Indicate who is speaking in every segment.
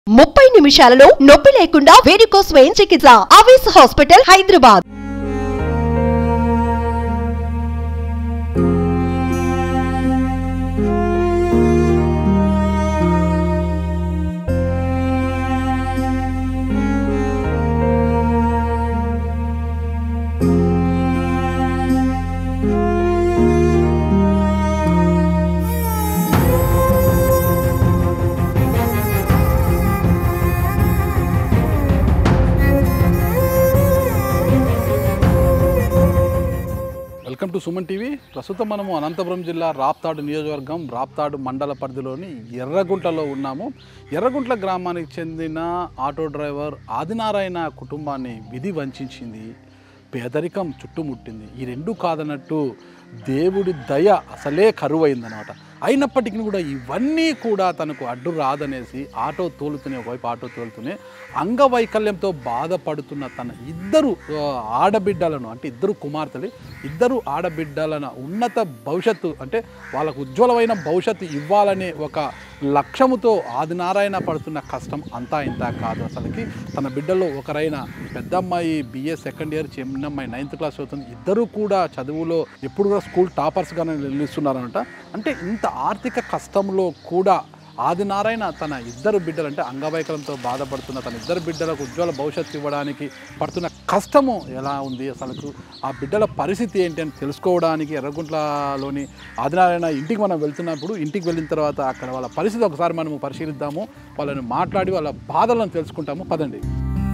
Speaker 1: ముప్పై నిమిషాలలో నొప్పి లేకుండా వేడికో స్వయం చికిత్స ఆవేశ hospital Hyderabad
Speaker 2: welcome to Suman TV ప్రస్తుతం మనము అనంతపురం జిల్లా రాప్తాడు నియోజకవర్గం రాప్తాడు మండల పరిధిలోని ఎర్రగుంటలో ఉన్నాము ఎర్రగుంట్ల గ్రామానికి చెందిన ఆటో డ్రైవర్ ఆదినారాయణ కుటుంబాన్ని విధి వంచింది పేదరికం చుట్టుముట్టింది ఈ రెండు కాదన్నట్టు దేవుడి దయ అసలే కరువైందనమాట అయినప్పటికీ కూడా ఇవన్నీ కూడా తనకు అడ్డు రాదనేసి ఆటో తోలుతూనే ఒకవైపు ఆటో తోలుతూనే అంగవైకల్యంతో బాధపడుతున్న తన ఇద్దరు ఆ, ఆడబిడ్డలను అంటే ఇద్దరు కుమార్తెలు ఇద్దరు ఆడబిడ్డలను ఉన్నత భవిష్యత్తు అంటే వాళ్ళకు ఉజ్వలమైన భవిష్యత్తు ఇవ్వాలనే ఒక లక్ష్యముతో ఆదినారాయణ పడుతున్న కష్టం అంతా ఇంత కాదు అసలుకి తన బిడ్డల్లో ఒకరైన పెద్ద అమ్మాయి బిఏ సెకండ్ ఇయర్ చిన్న అమ్మాయి నైన్త్ క్లాస్ అవుతుంది ఇద్దరు కూడా చదువులో ఎప్పుడు కూడా స్కూల్ టాపర్స్గానే నిలుస్తున్నారనట అంటే ఇంత ఆర్థిక కష్టంలో కూడా ఆదినారాయణ తన ఇద్దరు బిడ్డలు అంటే అంగవైకల్యంతో బాధపడుతున్న తన ఇద్దరు బిడ్డలకు ఉజ్వల భవిష్యత్తు ఇవ్వడానికి పడుతున్న కష్టము ఎలా ఉంది అసలు ఆ బిడ్డల పరిస్థితి ఏంటి అని తెలుసుకోవడానికి ఎర్రగుంట్లలోని ఆదినారాయణ ఇంటికి మనం వెళ్తున్నప్పుడు ఇంటికి వెళ్ళిన తర్వాత అక్కడ వాళ్ళ పరిస్థితి ఒకసారి మనము పరిశీలిద్దాము వాళ్ళని మాట్లాడి వాళ్ళ బాధలను తెలుసుకుంటాము పదండి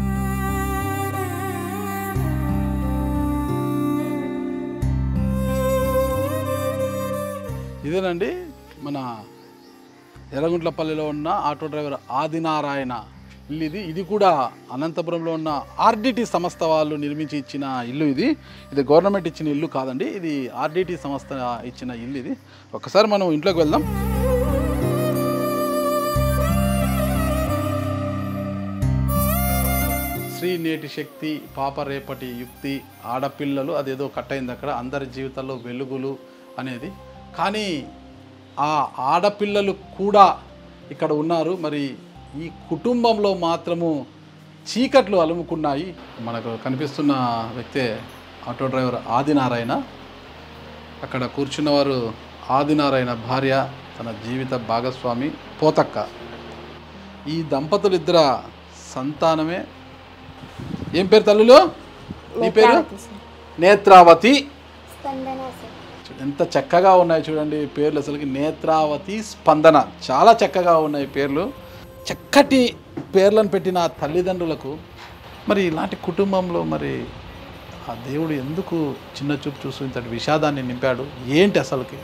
Speaker 2: ఇదేనండి మన ఎర్రగుంట్లపల్లిలో ఉన్న ఆటో డ్రైవర్ ఆదినారాయణ ఇల్లు ఇది ఇది కూడా అనంతపురంలో ఉన్న ఆర్డిటి సంస్థ వాళ్ళు నిర్మించి ఇచ్చిన ఇల్లు ఇది ఇది గవర్నమెంట్ ఇచ్చిన ఇల్లు కాదండి ఇది ఆర్డిటి సంస్థ ఇచ్చిన ఇల్లు ఇది ఒకసారి మనం ఇంట్లోకి వెళ్దాం శ్రీ నేటి శక్తి పాప రేపటి యుక్తి ఆడపిల్లలు అదేదో కట్ అయింది అక్కడ అందరి జీవితాల్లో వెలుగులు అనేది కానీ ఆ ఆడపిల్లలు కూడా ఇక్కడ ఉన్నారు మరి ఈ కుటుంబంలో మాత్రము చీకట్లు అలుముకున్నాయి మనకు కనిపిస్తున్న వ్యక్తే ఆటో డ్రైవర్ ఆదినారాయణ అక్కడ కూర్చున్నవారు ఆదినారాయణ భార్య తన జీవిత భాగస్వామి పోతక్క ఈ దంపతులు ఇద్దర సంతానమే ఏం పేరు తల్లులు నీ పేరు నేత్రావతి చూ- ఎంత చక్కగా ఉన్నాయి చూడండి పేర్లు అసలుకి నేత్రావతి స్పందన చాలా చక్కగా ఉన్నాయి పేర్లు చక్కటి పేర్లను పెట్టిన ఆ తల్లిదండ్రులకు మరి ఇలాంటి కుటుంబంలో మరి ఆ దేవుడు ఎందుకు చిన్న చూపు చూస్తూ ఇంతటి విషాదాన్ని నింపాడు ఏంటి అసలుకి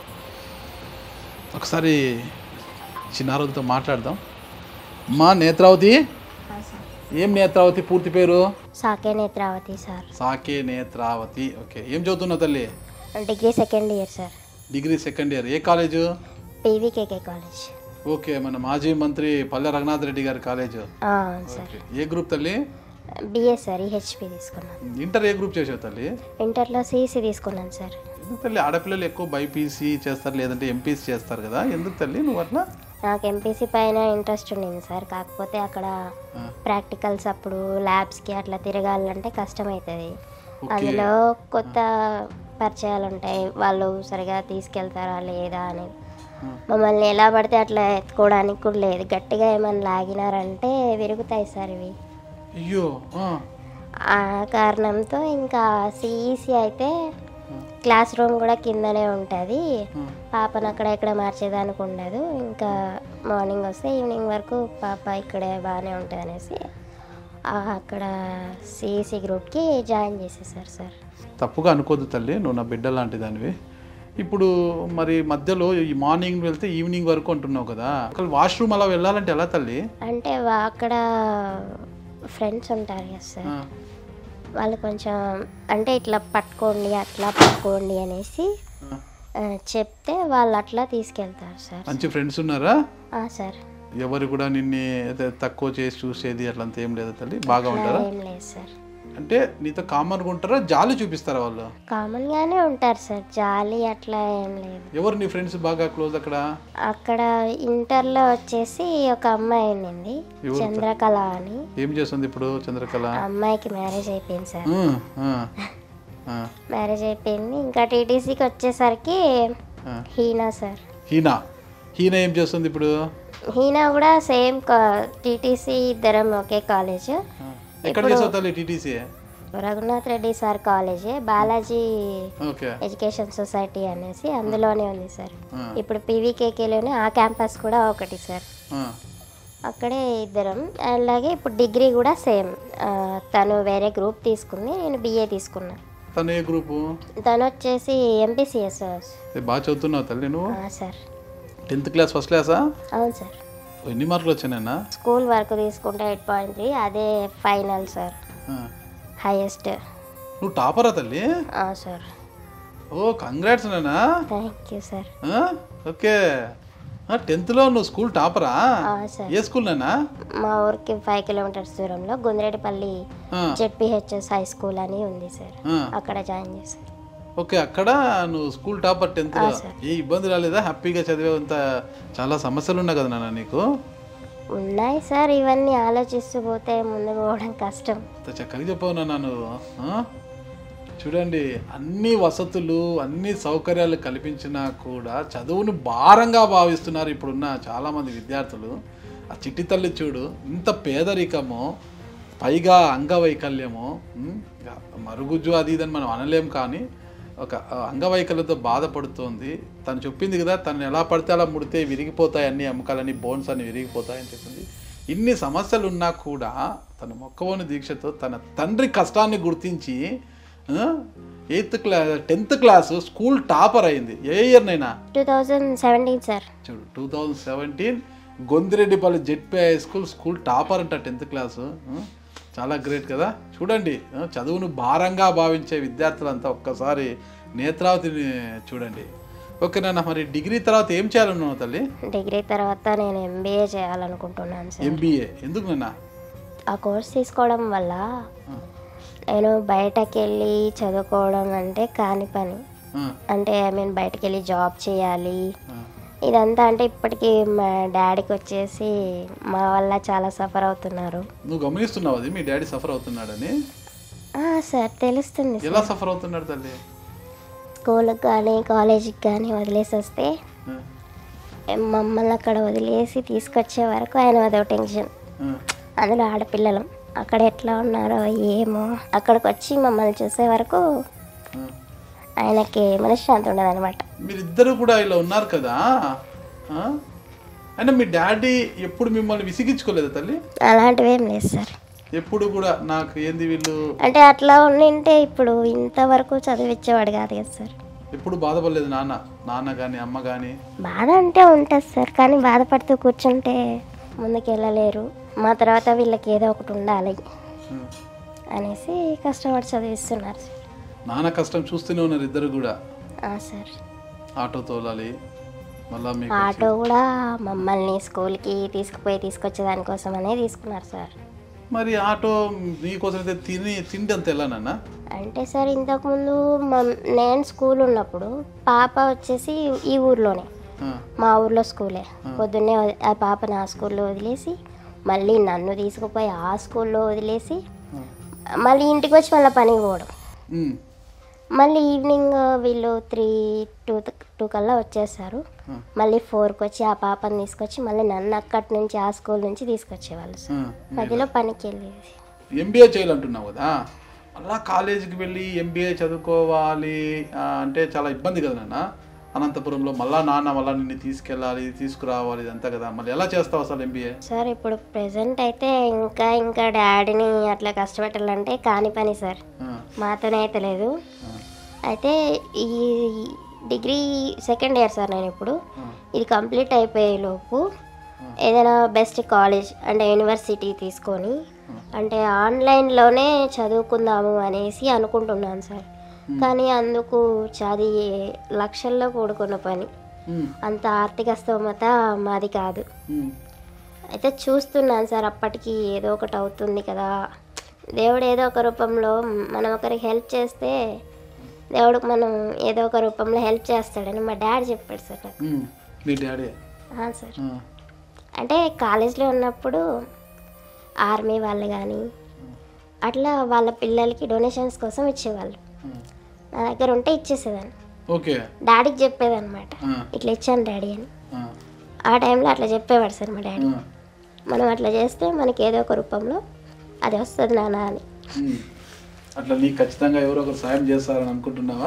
Speaker 2: ఒకసారి చిన్నారులతో మాట్లాడదాం మా నేత్రావతి ఏం నేత్రావతి పూర్తి పేరు
Speaker 3: సాకే నేత్రావతి సార్
Speaker 2: సాకే నేత్రావతి ఓకే ఏం చదువుతున్నావు తల్లి
Speaker 3: degree second year sir
Speaker 2: degree second year ఏ కాలేజు
Speaker 3: పీవీకేకే కాలేజ్
Speaker 2: ఓకే మన మాజీ మంత్రి పల్లె రఘునాథ్ రెడ్డి గారి కాలేజు
Speaker 3: ఆ, అవును సార్
Speaker 2: ఓకే ఏ గ్రూప్ తల్లి
Speaker 3: బిఏ సార్ ఈహెచ్పి తీసుకున్నాను
Speaker 2: ఇంటర్ ఏ గ్రూప్ చేసావు తల్లి
Speaker 3: ఇంటర్లో సిఈసి తీసుకున్నాను సార్
Speaker 2: ఎందుకు తల్లి ఆడపిల్లలు ఎక్కువ బైపీసీ చేస్తారు లేదంటే ఎంపీసీ చేస్తారు కదా ఎందుకు తల్లి నువ్వు అట్లా
Speaker 3: నాకు ఎంపీసీ పైన ఇంట్రెస్ట్ ఉండింది సార్ కాకపోతే అక్కడ
Speaker 2: ఆ,
Speaker 3: ప్రాక్టికల్స్ అప్పుడు ల్యాబ్స్కి అట్లా తిరగాలంటే కష్టమవుతుంది
Speaker 2: ఓకే.
Speaker 3: అందులో కొత్త పరిచయాలు ఉంటాయి వాళ్ళు సరిగా తీసుకెళ్తారా లేదా అని
Speaker 2: ఆ.
Speaker 3: మమ్మల్ని ఎలా పడితే అట్లా ఎత్తుకోవడానికి కూడా లేదు గట్టిగా ఏమైనా లాగినారంటే విరుగుతాయి సార్ ఇవి
Speaker 2: అయ్యో ఆ,
Speaker 3: ఆ కారణంతో ఇంకా సిఈసి అయితే క్లాస్ రూమ్ కూడా కిందనే ఉంటుంది
Speaker 2: ఆ.
Speaker 3: పాపను అక్కడ ఇక్కడ మార్చేదానికి ఉండదు ఇంకా మార్నింగ్ వస్తే ఈవినింగ్ వరకు పాప ఇక్కడే బాగానే ఉంటుంది అనేసి ఆ, అక్కడ సిఈసి గ్రూప్కి జాయిన్ చేసేసారు సార్
Speaker 2: తప్పుగా అనుకోదు తల్లి నువ్వు నా బిడ్డ లాంటి దానివి ఇప్పుడు మరి మధ్యలో ఈ మార్నింగ్ వెళ్తే ఈవినింగ్ వరకు అంటున్నావు కదా అసలు వాష్రూమ్ అలా వెళ్ళాలంటే ఎలా తల్లి
Speaker 3: అంటే వా- అక్కడ ఫ్రెండ్స్ ఉంటారు కదా సార్
Speaker 2: ఆ,
Speaker 3: వాళ్ళు కొంచెం అంటే ఇట్లా పట్టుకోండి అట్లా పట్టుకోండి అనేసి
Speaker 2: ఆ.
Speaker 3: ఆ, చెప్తే వాళ్ళు అట్లా తీసుకెళ్తారు సార్
Speaker 2: మంచి ఫ్రెండ్స్ ఉన్నారా
Speaker 3: ఆ, సార్
Speaker 2: ఎవరు కూడా నిన్ను ఏదో తక్కువ చేసి చూసేది అట్లంతా ఏం లేదా తల్లి బాగా
Speaker 3: అట్లా
Speaker 2: ఉంటారా
Speaker 3: ఏం లేదు సార్
Speaker 2: అంటే నీతో కామన్గా ఉంటారా జాలి చూపిస్తారా వాళ్ళు
Speaker 3: కామన్గానే ఉంటారు సార్ జాలి అట్లా ఏం లేదు
Speaker 2: ఎవరు నీ ఫ్రెండ్స్ బాగా క్లోజ్ అక్కడ
Speaker 3: అక్కడ ఇంటర్లో వచ్చేసి ఒక అమ్మాయి ఉండింది
Speaker 2: ఎవరు?
Speaker 3: చంద్రకళ అని
Speaker 2: ఏం చేస్తుంది ఇప్పుడు చంద్రకళ
Speaker 3: ఆ అమ్మాయికి మ్యారేజ్ అయిపోయింది సార్
Speaker 2: ఆ, ఆ, ఆ,
Speaker 3: మ్యారేజ్ అయిపోయింది ఇంకా టీటీసీకి వచ్చేసరికి
Speaker 2: ఆ.
Speaker 3: హీనా సార్
Speaker 2: హీనా హీనా ఏం చేస్తుంది ఇప్పుడు
Speaker 3: హీనా కూడా సేమ్ టీటీసీ ఇద్దరం ఒకే కాలేజ్
Speaker 2: ఆ, ఎక్కడ చేసావు తల్లి TTC
Speaker 3: Raghunath Reddy sir college Balaji
Speaker 2: okay
Speaker 3: education society అనేసి అందులోనే ఉంది సార్
Speaker 2: ఆ,
Speaker 3: ఇప్పుడు పీవీకేకేలోనే ఆ క్యాంపస్ కూడా ఒకటి సార్
Speaker 2: ఆ,
Speaker 3: అక్కడే ఇద్దరం అలాగే ఇప్పుడు డిగ్రీ కూడా సేమ్ తను వేరే గ్రూప్ తీసుకుంది నేను బిఏ తీసుకున్నా
Speaker 2: తను ఏ గ్రూపు
Speaker 3: తను వచ్చేసి ఎంపీసీఎస్
Speaker 2: ఏ, బాగా చదువుతున్నావు తల్లి నువ్వు
Speaker 3: సార్
Speaker 2: టెన్త్ క్లాస్ ఫస్ట్ క్లాసా
Speaker 3: అవును సార్
Speaker 2: ఎన్ని మార్కులు వచ్చానన్నా
Speaker 3: స్కూల్ వరకు తీసుకుంటే ఎయిట్ పాయింట్ త్రీ అదే ఫైనల్ సార్ హైయెస్ట్
Speaker 2: నువ్వు టాపరా తల్లి
Speaker 3: సార్
Speaker 2: ఓ కంగ్రాట్స్ నానా
Speaker 3: థ్యాంక్ యూ సార్
Speaker 2: ఓకే టెన్త్లో నువ్వు స్కూల్ టాపరా
Speaker 3: సార్
Speaker 2: ఏ స్కూల్ నానా
Speaker 3: మా ఊరికి ఫైవ్ కిలోమీటర్స్ దూరంలో గుంద్రేటిపల్లి జెడ్పిహెచ్ఎస్ హై స్కూల్ అని ఉంది సార్ అక్కడ జాయిన్ చేశారు
Speaker 2: ఓకే అక్కడ నువ్వు స్కూల్ టాపర్ టెన్త్లో
Speaker 3: ఆ, సార్.
Speaker 2: ఏ ఇబ్బంది రాలేదా హ్యాపీగా చదివేంత చాలా సమస్యలు ఉన్నాయి కదా నాన్న నీకు
Speaker 3: ఉన్నాయి సార్ ఇవన్నీ ఆలోచిస్తూ పోతే ముందుకు పోవడం కష్టం
Speaker 2: ఇంత చక్కగా చెప్పావు నాన్న నువ్వు ఆ? చూడండి అన్ని వసతులు అన్ని సౌకర్యాలు కల్పించినా కూడా చదువును భారంగా భావిస్తున్నారు ఇప్పుడున్న చాలామంది విద్యార్థులు ఆ చిట్టి తల్లి చూడు ఇంత పేదరికము పైగా అంగవైకల్యము ఉమ్, ఇక మరుగుజ్జు అది ఇదని మనం అనలేం కానీ ఒక ఆ, అంగవైకల్యంతో బాధపడుతోంది తను చెప్పింది కదా తను ఎలా పడితే అలా ముడితే విరిగిపోతాయి అన్ని ఎముకలన్నీ బోన్స్ అన్ని విరిగిపోతాయని చెప్పింది ఇన్ని సమస్యలు ఉన్నా కూడా తన మొక్కవోని దీక్షతో తన తండ్రి కష్టాన్ని గుర్తించి eighth class tenth class school topper అయింది ఏ ఇయర్నైనా
Speaker 3: టూ థౌజండ్ సెవెంటీన్ సార్
Speaker 2: చూడు two thousand seventeen Gondireddipalli ZP high school school topper అంట టెన్త్ క్లాసు చాలా గ్రేట్ కదా చూడండి ఆ, చదువును భారంగా భావించే విద్యార్థులంతా ఒక్కసారి నేత్రావతిని చూడండి ఓకే నాన్న మరి డిగ్రీ తర్వాత ఏం చేయాలన్నావు తల్లి
Speaker 3: డిగ్రీ తర్వాత నేను ఎంబీఏ చేయాలనుకుంటున్నాను సార్
Speaker 2: ఎంబీఏ ఎందుకు నాన్న
Speaker 3: ఆ కోర్స్ తీసుకోవడం వల్ల నేను బయటకు వెళ్ళి చదువుకోవడం అంటే కాని పని
Speaker 2: ఆ,
Speaker 3: అంటే ఐ మీన్ బయటకు వెళ్ళి జాబ్ చేయాలి
Speaker 2: ఆ,
Speaker 3: ఇదంతా అంటే ఇప్పటికీ మా డాడీకి వచ్చేసి మా వల్ల చాలా సఫర్ అవుతున్నారు
Speaker 2: నువ్వు గమనిస్తున్నావు అది మీ డాడీ సఫర్ అవుతున్నాడని
Speaker 3: ఆ, సార్ తెలుస్తుంది సార్.
Speaker 2: ఎలా సఫర్ అవుతున్నాడు తల్లి
Speaker 3: స్కూల్కి కానీ కాలేజీకి కానీ వదిలేసి వస్తే
Speaker 2: ఆ,
Speaker 3: మమ్మల్ని అక్కడ వదిలేసి తీసుకొచ్చే వరకు ఆయన అదో టెన్షన్
Speaker 2: ఆ,
Speaker 3: అందులో ఆడపిల్లలం అక్కడ ఎట్లా ఉన్నారో ఏమో అక్కడికి వచ్చి మమ్మల్ని చూసే వరకు
Speaker 2: ఆ.
Speaker 3: ఆయనకి మనశ్శాంతి ఉండదు అనమాట
Speaker 2: మీరిద్దరు కూడా ఇలా ఉన్నారు కదా ఆ? అయినా మీ డాడీ ఎప్పుడు మిమ్మల్ని విసిగించుకోలేదా తల్లి
Speaker 3: అలాంటివి ఏం లేదు సార్
Speaker 2: ఎప్పుడు కూడా నాకు ఏంది వీళ్ళు
Speaker 3: అంటే అట్లా ఉండింటే ఇప్పుడు ఇంతవరకు చదివించేవాడు కాదు కదా సార్
Speaker 2: ఎప్పుడు బాధపడలేదు నాన్న నాన్న కానీ అమ్మ కానీ
Speaker 3: బాధ అంటే ఉంటుంది సార్ కానీ బాధపడుతూ కూర్చుంటే ముందుకు వెళ్ళలేరు మా తర్వాత వీళ్ళకి ఏదో ఒకటి ఉండాలి అనేసి కష్టపడి చదివిస్తున్నారు సార్
Speaker 2: నాన్న కష్టం చూస్తూనే ఉన్నారు ఇద్దరు కూడా
Speaker 3: ఆ, సార్
Speaker 2: ఆటో తోలాలి మళ్ళా మీకు
Speaker 3: ఆటో కూడా మమ్మల్ని స్కూల్కి తీసుకుపోయి తీసుకొచ్చే దానికోసం అనే తీసుకున్నారు సార్
Speaker 2: మరి ఆటో మీకోసం అయితే తిని తిండి అంత ఎలా నాన్న
Speaker 3: అంటే సార్ ఇంతకుముందు మమ్- నేను స్కూల్ ఉన్నప్పుడు పాప వచ్చేసి ఈ ఊర్లోనే
Speaker 2: ఆ,
Speaker 3: మా ఊర్లో స్కూలే పొద్దున్నే వది- ఆ పాపని ఆ స్కూల్లో వదిలేసి మళ్ళీ నన్ను తీసుకుపోయి ఆ స్కూల్లో వదిలేసి మళ్ళీ ఇంటికి వచ్చి మళ్ళీ పనికి పోవడం
Speaker 2: ఉమ్,
Speaker 3: మళ్ళీ ఈవినింగ్ వీళ్ళు త్రీ టూ టూ కల్లా వచ్చేసారు
Speaker 2: ఆ,
Speaker 3: మళ్ళీ ఫోర్కి వచ్చి ఆ పాపని తీసుకొచ్చి మళ్ళీ నన్ను అక్కడి నుంచి ఆ స్కూల్ నుంచి తీసుకొచ్చేవాళ్ళు సార్
Speaker 2: ఆ.
Speaker 3: మధ్యలో పనికి వెళ్ళేది
Speaker 2: ఎంబీఏ చేయాలంటున్నావు కదా మళ్ళా కాలేజీకి వెళ్ళి ఎంబీఏ చదువుకోవాలి ఆ, అంటే చాలా ఇబ్బంది కదా నాన్న అనంతపురంలో మళ్ళా నాన్న మళ్ళా నిన్ను తీసుకెళ్ళాలి తీసుకురావాలి ఇదంతా కదా మళ్ళీ ఎలా చేస్తావు అసలు ఎంబీఏ
Speaker 3: సార్ ఇప్పుడు ప్రెసెంట్ అయితే ఇంకా ఇంకా డాడీని అట్లా కష్టపెట్టాలంటే కాని పని సార్ మాతోనే అయితే లేదు అయితే ఈ డిగ్రీ సెకండ్ ఇయర్ సార్ నేను ఇప్పుడు ఇది కంప్లీట్ అయిపోయే లోపు ఏదైనా బెస్ట్ కాలేజ్ అంటే యూనివర్సిటీ తీసుకొని అంటే ఆన్లైన్లోనే చదువుకుందాము అనేసి అనుకుంటున్నాను సార్ కానీ అందుకు చది లక్షల్లో కూడుకున్న పని అంత ఆర్థిక స్తోమత మాది కాదు అయితే చూస్తున్నాను సార్ అప్పటికి ఏదో ఒకటి అవుతుంది కదా దేవుడు ఏదో ఒక రూపంలో మనం ఒకరికి హెల్ప్ చేస్తే దేవుడికి మనం ఏదో ఒక రూపంలో హెల్ప్ చేస్తాడని మా డాడీ చెప్పాడు సార్ నాకు
Speaker 2: ఉమ్. మీ డాడీ
Speaker 3: ఆ, సార్
Speaker 2: ఆ.
Speaker 3: అంటే కాలేజ్లో ఉన్నప్పుడు ఆర్మీ వాళ్ళు కానీ అట్లా వాళ్ళ పిల్లలకి డొనేషన్స్ కోసం ఇచ్చేవాళ్ళు
Speaker 2: ఉమ్.
Speaker 3: నా దగ్గర ఉంటే ఇచ్చేసేదాన్ని
Speaker 2: ఓకే
Speaker 3: డాడీకి చెప్పేదన్నమాట
Speaker 2: ఆ.
Speaker 3: ఇట్లా ఇచ్చాను డాడీ అని
Speaker 2: ఆ.
Speaker 3: ఆ టైంలో అట్లా చెప్పేవాడు సార్ మా డాడీ
Speaker 2: ఆ.
Speaker 3: మనం అట్లా చేస్తే మనకి ఏదో ఒక రూపంలో అది వస్తుంది నాన్న అని
Speaker 2: ఉమ్. అట్లా నీకు ఖచ్చితంగా ఎవరో ఒకరు సాయం చేస్తారని అనుకుంటున్నావా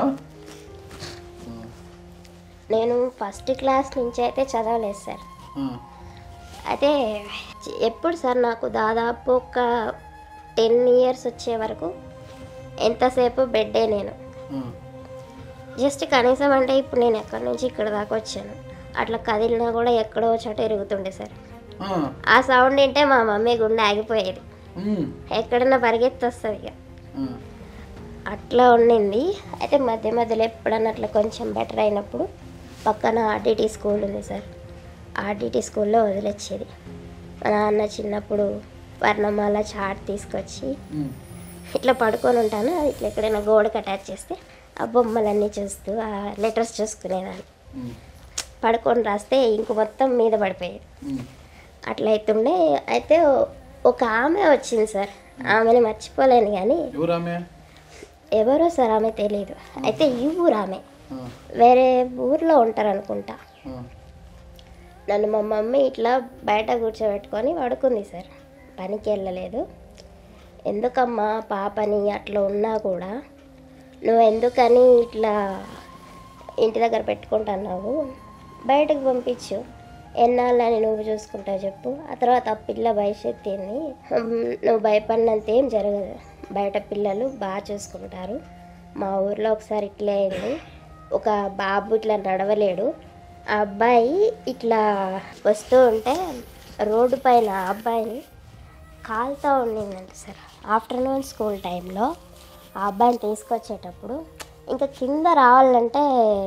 Speaker 3: నేను ఫస్ట్ క్లాస్ నుంచి అయితే చదవలేదు సార్
Speaker 2: ఆ.
Speaker 3: అయితే చ- ఎప్పుడు సార్ నాకు దాదాపు ఒక టెన్ ఇయర్స్ వచ్చే వరకు ఎంతసేపు బెడ్డే నేను
Speaker 2: ఆ.
Speaker 3: జస్ట్ కనీసం అంటే ఇప్పుడు నేను ఎక్కడి నుంచి ఇక్కడ దాకా వచ్చాను అట్లా కదిలినా కూడా ఎక్కడో చోట ఎరుగుతుండే సార్
Speaker 2: ఆ.
Speaker 3: ఆ సౌండ్ వింటే మా మమ్మీ గుండె ఆగిపోయేది
Speaker 2: ఉమ్.
Speaker 3: ఎక్కడన్నా పరిగెత్తి వస్తుంది ఇక
Speaker 2: ఆ.
Speaker 3: అట్లా ఉండింది అయితే మధ్య మధ్యలో ఎప్పుడన్నా అట్లా కొంచెం బెటర్ అయినప్పుడు పక్కన ఆర్డిటీ స్కూల్ ఉంది సార్ ఆర్డిటీ స్కూల్లో వదిలొచ్చేది మా నాన్న చిన్నప్పుడు వర్ణమాల చాట్ తీసుకొచ్చి
Speaker 2: ఉమ్.
Speaker 3: ఇట్లా పడుకొని ఉంటాను అది ఇట్లా ఎక్కడైనా గోడకు అటాచ్ చేస్తే ఆ బొమ్మలన్నీ చూస్తూ ఆ లెటర్స్ చూసుకునేదాన్ని
Speaker 2: ఉమ్.
Speaker 3: పడుకొని రాస్తే ఇంక మొత్తం మీద పడిపోయేది
Speaker 2: ఉమ్.
Speaker 3: అట్లా అవుతుండే అయితే ఒక ఆమె వచ్చింది సార్ ఆమెని మర్చిపోలేను కానీ
Speaker 2: ఎవరు ఆమె
Speaker 3: ఎవరో సార్ ఆమె తెలియదు అయితే ఈ ఊరు ఆమె
Speaker 2: ఆ.
Speaker 3: వేరే ఊర్లో ఉంటారు అనుకుంటా
Speaker 2: ఆ.
Speaker 3: నన్ను మా మమ్మీ ఇట్లా బయట కూర్చోబెట్టుకొని పడుకుంది సార్ పనికి వెళ్ళలేదు ఎందుకమ్మా పాపని అట్లా ఉన్నా కూడా నువ్వు ఎందుకని ఇట్లా ఇంటి దగ్గర పెట్టుకుంటున్నావు బయటకు పంపించు ఎన్నాళ్ళని నువ్వు చూసుకుంటావు చెప్పు ఆ తర్వాత ఆ పిల్ల భవిష్యత్తు ఏంది హమ్, నువ్వు భయపడినంత ఏం జరగదు బయట పిల్లలు బాగా చూసుకుంటారు మా ఊర్లో ఒకసారి ఇట్లే అయింది ఒక బాబు ఇట్లా నడవలేడు ఆ అబ్బాయి ఇట్లా వస్తూ ఉంటే రోడ్డు పైన ఆ అబ్బాయిని కాలుతూ ఉండిందంట సార్ ఆఫ్టర్నూన్ స్కూల్ టైంలో ఆ అబ్బాయిని తీసుకొచ్చేటప్పుడు ఇంకా కింద రావాలంటే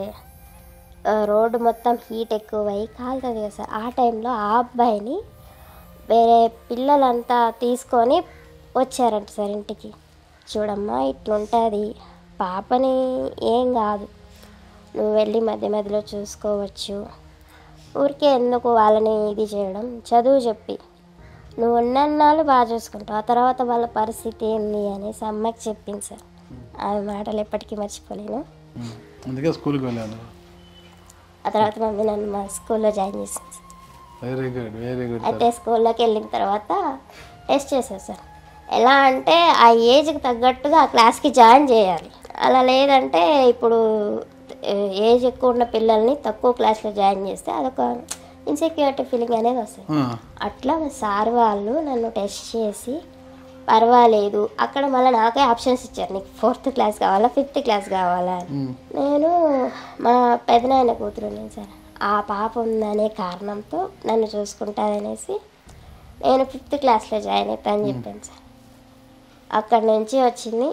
Speaker 3: ఆ, రోడ్డు మొత్తం హీట్ ఎక్కువై కాలుతుంది కదా సార్ ఆ టైంలో ఆ అబ్బాయిని వేరే పిల్లలంతా తీసుకొని వచ్చారంట సార్ ఇంటికి చూడమ్మా ఇట్లుంటుంది పాపని ఏం కాదు నువ్వు వెళ్ళి మధ్య మధ్యలో చూసుకోవచ్చు ఊరికే ఎందుకు వాళ్ళని ఇది చేయడం చదువు చెప్పి నువ్వు ఉన్నన్నాళ్ళు బాగా చూసుకుంటావు ఆ తర్వాత వాళ్ళ పరిస్థితి ఏంది అనేసి అమ్మకి చెప్పింది సార్ ఆమె మాటలు ఎప్పటికీ మర్చిపోలేను
Speaker 2: ఉమ్. అందుకే స్కూల్కి వెళ్ళాను
Speaker 3: ఆ తర్వాత మమ్మీ నన్ను మా స్కూల్లో జాయిన్ చేసింది sir
Speaker 2: very good very good
Speaker 3: అయితే స్కూల్లోకి వెళ్ళిన తర్వాత టెస్ట్ చేశారు సార్ ఎలా అంటే ఆ ఏజ్కి తగ్గట్టుగా ఆ క్లాస్కి జాయిన్ చేయాలి అలా లేదంటే ఇప్పుడు ఏ, ఏజ్ ఎక్కువ ఉన్న పిల్లల్ని తక్కువ క్లాస్లో జాయిన్ చేస్తే అదొక ఇన్సెక్యూరిటీ ఫీలింగ్ అనేది వస్తుంది అట్లా మా సార్ వాళ్ళు నన్ను టెస్ట్ చేసి పర్వాలేదు అక్కడ మళ్ళీ నాకే ఆప్షన్స్ ఇచ్చారు నీకు ఫోర్త్ క్లాస్ కావాలా ఫిఫ్త్ క్లాస్ కావాలా అని నేను మా పెదనాయన కూతురు నేను సార్ ఆ పాప ఉందనే కారణంతో నన్ను చూసుకుంటారనేసి నేను ఫిఫ్త్ క్లాస్లో జాయిన్ అవుతా అని చెప్పాను సార్ అక్కడి నుంచి వచ్చింది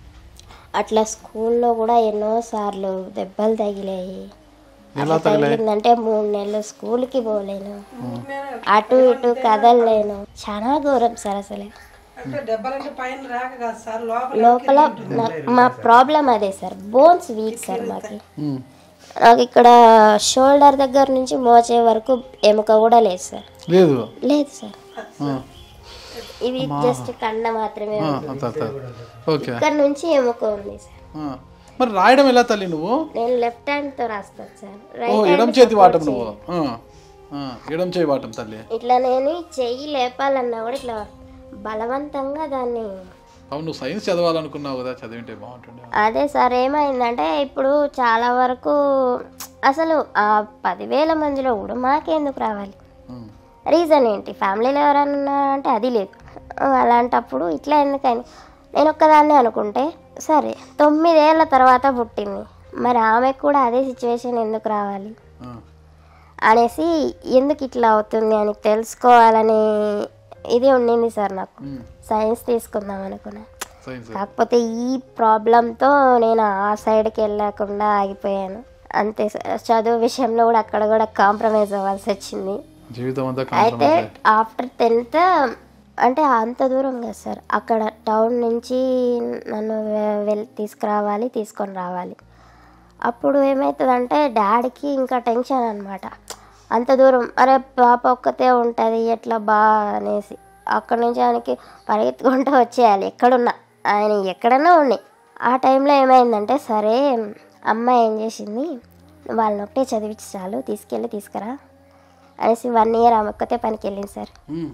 Speaker 3: అట్లా స్కూల్లో కూడా ఎన్నోసార్లు దెబ్బలు తగిలాయి అట్లా తగిలిందంటే మూడు నెలలు స్కూల్కి పోలేను అటు ఇటు కదలలేను చాలా ఘోరం సార్ అసలు
Speaker 4: అంటే దెబ్బలంటే పైన రాక కాదు సార్ లోపల
Speaker 3: లోపల నా- మా ప్రాబ్లం అదే సార్ బోన్స్ వీక్ సార్ మాకి నాకు ఇక్కడ షోల్డర్ దగ్గర నుంచి మోచే వరకు ఎముక కూడా లేదు సార్
Speaker 2: లేదు
Speaker 3: లేదు సార్
Speaker 2: ఆ.
Speaker 3: ఇది జస్ట్ కండ మాత్రమే
Speaker 2: ఆ,
Speaker 3: ఉంది
Speaker 2: అంత అంత ఓకే
Speaker 3: ఇక్కడ నుంచి ఎముక ఉంది సార్
Speaker 2: ఆ. మరి రాయడం ఎలా తల్లి నువ్వు
Speaker 3: నేను లెఫ్ట్ హ్యాండ్ తో రాస్తాను సార్
Speaker 2: ఓ
Speaker 3: రైట్
Speaker 2: ఎడం
Speaker 3: హ్యాండ్
Speaker 2: చేతి వాటం నువ్వు ఆ. ఆ, ఎడం చేయి వాటం తల్లి
Speaker 3: ఇట్లా నేను ఈ చెయ్యి లేపాలన్నా కూడా ఇట్లా బలవంతంగా దాన్ని
Speaker 2: అవును నువ్వు సైన్స్ చదవాలనుకున్నావు కదా చదివింటే బాగుంటుండే
Speaker 3: అదే సార్ ఏమైందంటే ఇప్పుడు చాలా వరకు అసలు ఆ పదివేల మందిలో కూడా మాకెందుకు రావాలి
Speaker 2: ఉమ్.
Speaker 3: రీజన్ ఏంటి ఫ్యామిలీలో ఎవరన్నా అంటే అది లేదు అలాంటప్పుడు ఇట్లా ఎందుకని నేను ఒక్కదాన్నే అనుకుంటే సరే తొమ్మిదేళ్ల తర్వాత పుట్టింది మరి ఆమెకు కూడా అదే సిచ్యువేషన్ ఎందుకు రావాలి
Speaker 2: ఆ.
Speaker 3: అనేసి ఎందుకు ఇట్లా అవుతుంది అని తెలుసుకోవాలని ఇది ఉండింది సార్ నాకు
Speaker 2: ఉమ్.
Speaker 3: సైన్స్ తీసుకుందాం అనుకున్నా
Speaker 2: సైన్స్
Speaker 3: కాకపోతే ఈ ప్రాబ్లంతో నేను ఆ సైడ్కి వెళ్ళకుండా ఆగిపోయాను అంతే సార్ చదువు విషయంలో కూడా అక్కడ కూడా కాంప్రమైజ్ అవ్వాల్సి వచ్చింది
Speaker 2: జీవితం అంతా
Speaker 3: అయితే
Speaker 2: కాంప్రమైజ్
Speaker 3: ఆఫ్టర్ టెన్త్ అంటే అంత దూరం కదా సార్ అక్కడ టౌన్ నుంచి నన్ను వె- వెళ్ళి తీసుకురావాలి తీసుకొని రావాలి అప్పుడు ఏమవుతుందంటే డాడీకి ఇంకా టెన్షన్ అనమాట అంత దూరం అరే పాప ఒక్కతే ఉంటుంది ఎట్లా బా అనేసి అక్కడ నుంచి ఆయనకి పరిగెత్తుకుంటూ వచ్చేయాలి ఎక్కడున్నా ఆయన ఎక్కడన్నా ఉన్నాయి ఆ టైంలో ఏమైందంటే సరే అమ్మ ఏం చేసింది వాళ్ళని ఒకటే చదివించి చాలు తీసుకెళ్ళి తీసుకురా అనేసి వన్ ఇయర్ ఆమె ఒక్కతే పనికి వెళ్ళింది సార్
Speaker 2: ఉమ్.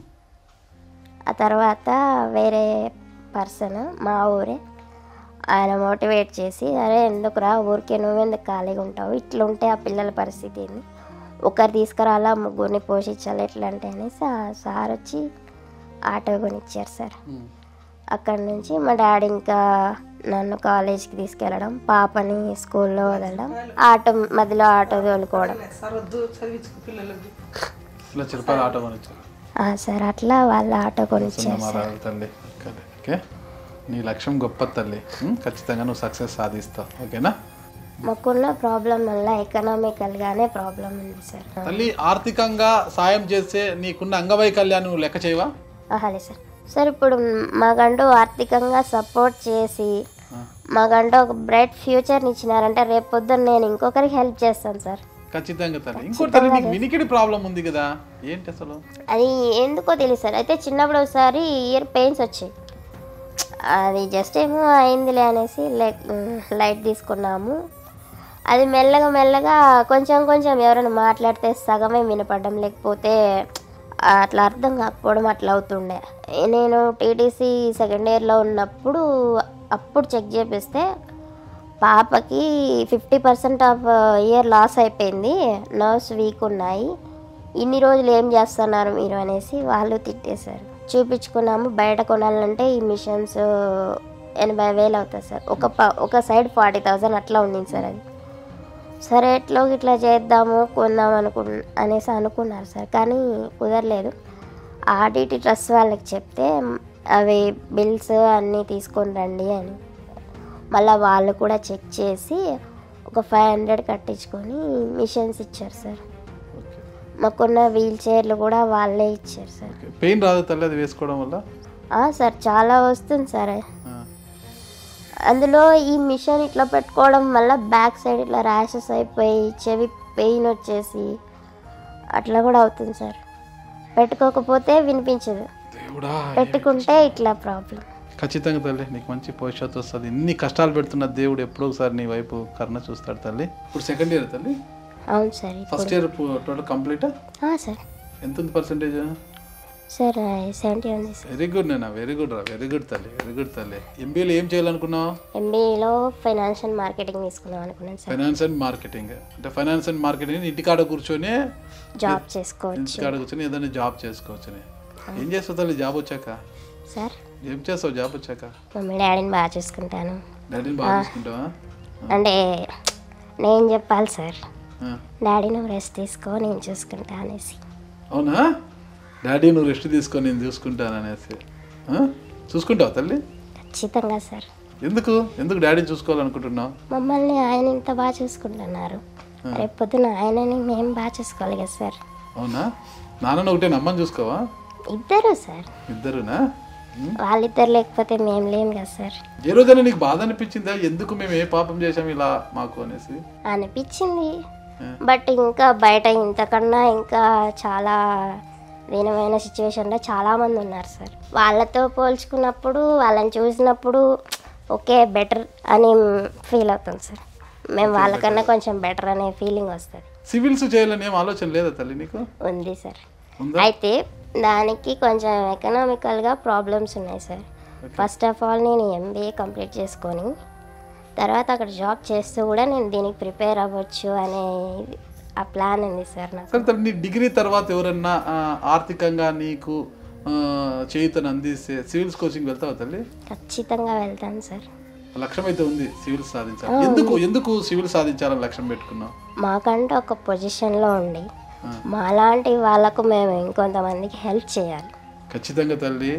Speaker 3: ఆ తర్వాత వేరే పర్సన్ మా ఊరే ఆయన మోటివేట్ చేసి అరే ఎందుకురా ఊరికే నువ్వెందుకు ఖాళీగా ఉంటావు ఇట్లా ఉంటే ఆ పిల్లల పరిస్థితి ఏంది ఒకరు తీసుకురాలా ముగ్గురిని పోషించాలి ఎట్లా అంటే అనేసి ఆ సార్ వచ్చి ఆటో కొనిచ్చారు సార్
Speaker 2: ఉమ్.
Speaker 3: అక్కడ నుంచి మా డాడీ ఇంకా నన్ను కాలేజ్కి తీసుకెళ్ళడం పాపని స్కూల్లో వదలడం ఆటో మధ్యలో ఆటో తోలుకోవడం
Speaker 4: సార్ వద్దు చదివించుకో పిల్లలకి
Speaker 2: ఇలా చిరపాలు ఆటో కొనిచ్చారు
Speaker 3: ఆ, సార్ అట్లా వాళ్ళ ఆటో కొనిచ్చారు సార్
Speaker 2: మారాలి తల్లి ఓకే ఓకే నీ లక్ష్యం గొప్ప తల్లి ఉమ్, ఖచ్చితంగా నువ్వు సక్సెస్ సాధిస్తావు ఓకేనా
Speaker 3: మాకున్న ప్రాబ్లం వల్ల ఎకనామికల్గానే ప్రాబ్లం ఉంది సార్
Speaker 2: తల్లి ఆర్థికంగా సాయం చేస్తే నీకున్న అంగవైకల్యాన్ని నువ్వు లెక్క చేయవా
Speaker 3: అహాలే సార్ సార్ ఇప్పుడు మాకంటూ ఆర్థికంగా సపోర్ట్ చేసి మాకంటూ ఒక బ్రైట్ ఫ్యూచర్ని ఇచ్చినారంటే రేపు పొద్దున్న నేను ఇంకొకరికి హెల్ప్ చేస్తాను సార్
Speaker 2: ఖచ్చితంగా తల్లి ఇంకోటి తల్లి నీకు వినికిడి ప్రాబ్లం ఉంది కదా ఏంటి అసలు
Speaker 3: అది ఎందుకో తెలియదు సార్ అయితే చిన్నప్పుడు ఒకసారి ఇయర్ పెయిన్స్ వచ్చాయి అది జస్ట్ ఏమో అయిందిలే అనేసి లైక్ లైట్ తీసుకున్నాము అది మెల్లగా మెల్లగా కొంచెం కొంచెం ఎవరైనా మాట్లాడితే సగమే వినపడడం లేకపోతే అట్లా అర్థం కాకపోవడం అట్లా అవుతుండే నేను టీటీసీ సెకండ్ ఇయర్లో ఉన్నప్పుడు అప్పుడు చెక్ చేపిస్తే పాపకి fifty percent of ear loss అయిపోయింది నర్వ్స్ వీక్ ఉన్నాయి ఇన్ని రోజులు ఏం చేస్తున్నారు మీరు అనేసి వాళ్ళు తిట్టేశారు చూపించుకున్నాము బయట కొనాలంటే ఈ మిషన్స్ ఎనభై వేలు అవుతుంది సార్ ఒక ప ఒక సైడ్ ఫార్టీ థౌజండ్ అట్లా ఉండింది సార్ అది సరే ఎట్లో ఇట్లా చేద్దాము కొందాం అనుకు అనేసి అనుకున్నారు సార్ కానీ కుదరలేదు ఆర్డిటి ట్రస్ట్ వాళ్ళకి చెప్తే అవి బిల్స్ అన్నీ తీసుకొని రండి అని మళ్ళీ వాళ్ళు కూడా చెక్ చేసి ఒక ఫైవ్ హండ్రెడ్ కట్టించుకొని మిషన్స్ ఇచ్చారు సార్
Speaker 2: ఓకే
Speaker 3: మాకున్న వీల్ చైర్లు కూడా వాళ్ళే ఇచ్చారు సార్
Speaker 2: ఓకే పెయిన్ రాదు తల్లి అది వేసుకోవడం వల్ల
Speaker 3: ఆ, సార్ చాలా వస్తుంది సార్
Speaker 2: ఆ,
Speaker 3: అందులో ఈ మిషన్ ఇట్లా పెట్టుకోవడం వల్ల బ్యాక్ సైడ్ ఇట్లా ర్యాషెస్ అయిపోయి చెవి పెయిన్ వచ్చేసి అట్లా కూడా అవుతుంది సార్ పెట్టుకోకపోతే వినిపించదు
Speaker 2: దేవుడా
Speaker 3: పెట్టుకుంటే ఇట్లా ప్రాబ్లం
Speaker 2: ఖచ్చితంగా తల్లి నీకు మంచి భవిష్యత్తు వస్తుంది ఇన్ని కష్టాలు పెడుతున్న దేవుడు ఎప్పుడో ఒకసారి నీ వైపు కరుణ చూస్తాడు తల్లి ఇప్పుడు సెకండ్ ఇయర్ తల్లి
Speaker 3: అవును సార్ ఇప్పుడు
Speaker 2: ఫస్ట్ ఇయర్ టోటల్ కంప్లీట్
Speaker 3: ఆ, సార్
Speaker 2: ఎంత ఉంది పర్సంటేజ్
Speaker 3: సార్ సెవెంటీ ఉంది సార్
Speaker 2: వెరీ గుడ్ నేనా వెరీ గుడ్ రా వెరీ గుడ్ తల్లి వెరీ గుడ్ తల్లి ఎంబీఏలో ఏం చేయాలనుకున్నావు
Speaker 3: ఎంబీఏలో ఫైనాన్షియల్ మార్కెటింగ్ తీసుకుందాం అనుకున్నాను సార్
Speaker 2: ఫైనాన్స్ అండ్ మార్కెటింగ్ అంటే ఫైనాన్స్ అండ్ మార్కెటింగ్ ఇంటికాడ కూర్చొని
Speaker 3: జాబ్ చేసుకోవచ్చు
Speaker 2: ఇంటికాడ కూర్చొని ఏదైనా జాబ్ చేసుకోవచ్చని ఏం చేస్తావు తల్లి జాబ్ వచ్చాక
Speaker 3: సార్
Speaker 2: ఏం చేస్తావు జాబ్ వచ్చాక
Speaker 3: మమ్మీ డాడీని బాగా చూసుకుంటాను
Speaker 2: డాడీని బాగా చూసుకుంటావా
Speaker 3: అంటే నేను చెప్పాలి సార్
Speaker 2: ఆ.
Speaker 3: డాడీ నువ్వు రెస్ట్ తీసుకో నేను చూసుకుంటా అనేసి
Speaker 2: అవునా డాడీ నువ్వు రెస్ట్ తీసుకొని నేను చూసుకుంటాను అనేసి ఆ? చూసుకుంటావా తల్లి
Speaker 3: ఖచ్చితంగా సార్
Speaker 2: ఎందుకు ఎందుకు డాడీని చూసుకోవాలనుకుంటున్నావు
Speaker 3: మమ్మల్ని ఆయన ఇంత బాగా చూసుకుంటున్నారు రేపు పొద్దున ఆయనని మేము బాగా చూసుకోవాలి కదా సార్
Speaker 2: అవునా నాన్న ఒకటే నమ్మని చూసుకోవా
Speaker 3: ఇద్దరు సార్
Speaker 2: ఇద్దరునా ఉం?
Speaker 3: వాళ్ళిద్దరు లేకపోతే మేము లేము కదా సార్
Speaker 2: ఏ రోజైనా నీకు బాధ అనిపించిందా ఎందుకు మేము ఏ పాపం చేసాం ఇలా మాకు అనేసి
Speaker 3: అనిపించింది
Speaker 2: ఆ.
Speaker 3: బట్ ఇంకా బయట ఇంతకన్నా ఇంకా చాలా దీనమైన సిచ్యువేషన్లో చాలామంది ఉన్నారు సార్ వాళ్ళతో పోల్చుకున్నప్పుడు వాళ్ళని చూసినప్పుడు ఓకే బెటర్ అని ఫీల్ అవుతుంది సార్ మేము వాళ్ళకన్నా కొంచెం బెటర్ అనే ఫీలింగ్ వస్తుంది
Speaker 2: సివిల్స్ చేయాలని ఏం ఆలోచన లేదా తల్లి నీకు
Speaker 3: ఉంది సార్
Speaker 2: ఉందా
Speaker 3: అయితే దానికి కొంచెం ఎకనామికల్గా ప్రాబ్లమ్స్ ఉన్నాయి సార్ ఫస్ట్ ఆఫ్ ఆల్ నేను ఎంబీఏ కంప్లీట్ చేసుకొని తర్వాత అక్కడ జాబ్ చేస్తూ కూడా నేను దీనికి ప్రిపేర్ అవ్వచ్చు అనే ఆ ప్లాన్ ఉంది సార్ నాకు
Speaker 2: సరే తల్లి నీ డిగ్రీ తర్వాత ఎవరన్నా ఆ, ఆర్థికంగా నీకు ఆ, చేయుతను అందిస్తే సివిల్స్ కోచింగ్ వెళ్తావా తల్లి
Speaker 3: ఖచ్చితంగా వెళ్తాను సార్
Speaker 2: లక్ష్యం అయితే ఉంది సివిల్ సాధించాలి ఎందుకు ఎందుకు సివిల్ సాధించాలని లక్ష్యం పెట్టుకున్నావు
Speaker 3: మాకంటూ ఒక పొజిషన్లో ఉండి మాలాంటి వాళ్ళకు మేము ఇంకొంతమందికి హెల్ప్ చేయాలి
Speaker 2: ఖచ్చితంగా తల్లి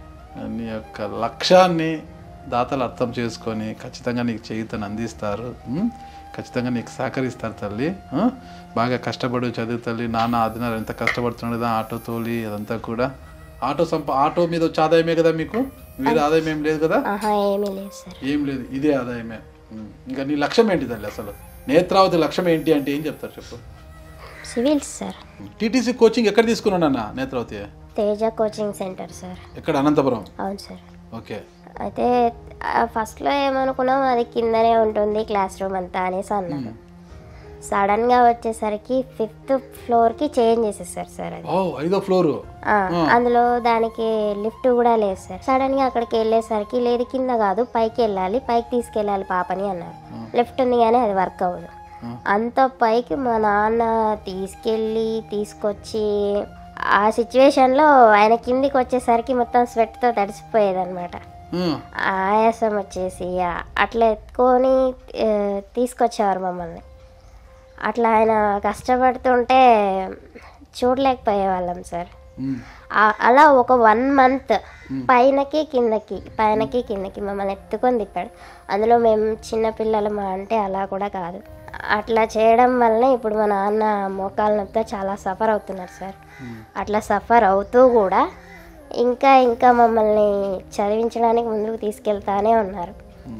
Speaker 2: నీ యొక్క లక్ష్యాన్ని దాతలు అర్థం చేసుకొని ఖచ్చితంగా నీకు చేయుతను అందిస్తారు ఉం? ఖచ్చితంగా నీకు సహకరిస్తారు తల్లి ఆ? బాగా కష్టపడు చదువు తల్లి నాన్న ఆదినారు ఎంత కష్టపడుతున్నాడు ఆటో తోలి అదంతా కూడా ఆటో సంప ఆటో మీద వచ్చే ఆదాయమే కదా మీకు వేరే ఆదాయం ఏం లేదు కదా
Speaker 3: ఆహా ఏమీ లేదు సార్
Speaker 2: ఏం లేదు ఇదే ఆదాయమే ఉమ్. ఇంకా నీ లక్ష్యం ఏంటి తల్లి అసలు నేత్రావతి లక్ష్యం ఏంటి అంటే ఏం చెప్తారు చెప్పు
Speaker 3: సివిల్స్ సార్
Speaker 2: టీటీసీ కోచింగ్ ఎక్కడ తీసుకున్నానన్న Netravati
Speaker 3: Teja coaching centre sir
Speaker 2: ఎక్కడ అనంతపురం
Speaker 3: అవును సార్
Speaker 2: ఓకే
Speaker 3: అయితే ఆ ఫస్ట్లో ఏమనుకున్నాం అది కిందనే ఉంటుంది క్లాస్ రూమ్ అంతా అనేసి అన్నారు సడన్గా వచ్చేసరికి ఫిఫ్త్ ఫ్లోర్కి చేంజ్ చేసేసారు సార్ అది
Speaker 2: ఓ ఐదో ఫ్లోరు
Speaker 3: ఆ, అందులో దానికి లిఫ్ట్ కూడా లేదు సార్ సడన్ గా అక్కడికి వెళ్ళేసరికి లేదు కింద కాదు పైకి వెళ్ళాలి పైకి తీసుకెళ్ళాలి పాపని అన్నారు లిఫ్ట్ ఉంది కానీ అది వర్క్ అవ్వదు అంత పైకి మా నాన్న తీసుకెళ్ళి తీసుకొచ్చి ఆ సిచ్యువేషన్లో ఆయన కిందికి వచ్చేసరికి మొత్తం స్వెట్తో తడిసిపోయేది అనమాట ఆయాసం వచ్చేసి ఆ- అట్లా ఎత్తుకొని ఆ, తీసుకొచ్చేవారు మమ్మల్ని అట్లా ఆయన కష్టపడుతుంటే చూడలేకపోయేవాళ్ళం సార్ ఆ- అలా ఒక వన్ మంత్ పైనకి కిందకి పైనకి కిందకి మమ్మల్ని ఎత్తుకొని తిప్పాడు అందులో మేము చిన్న పిల్లలమా అంటే అలా కూడా కాదు అట్లా చేయడం వల్ల ఇప్పుడు మా నాన్న మోకాల నొప్పితో చాలా సఫర్ అవుతున్నారు సార్ అట్లా సఫర్ అవుతూ కూడా ఇంకా ఇంకా మమ్మల్ని చదివించడానికి ముందుకు తీసుకెళ్తానే ఉన్నారు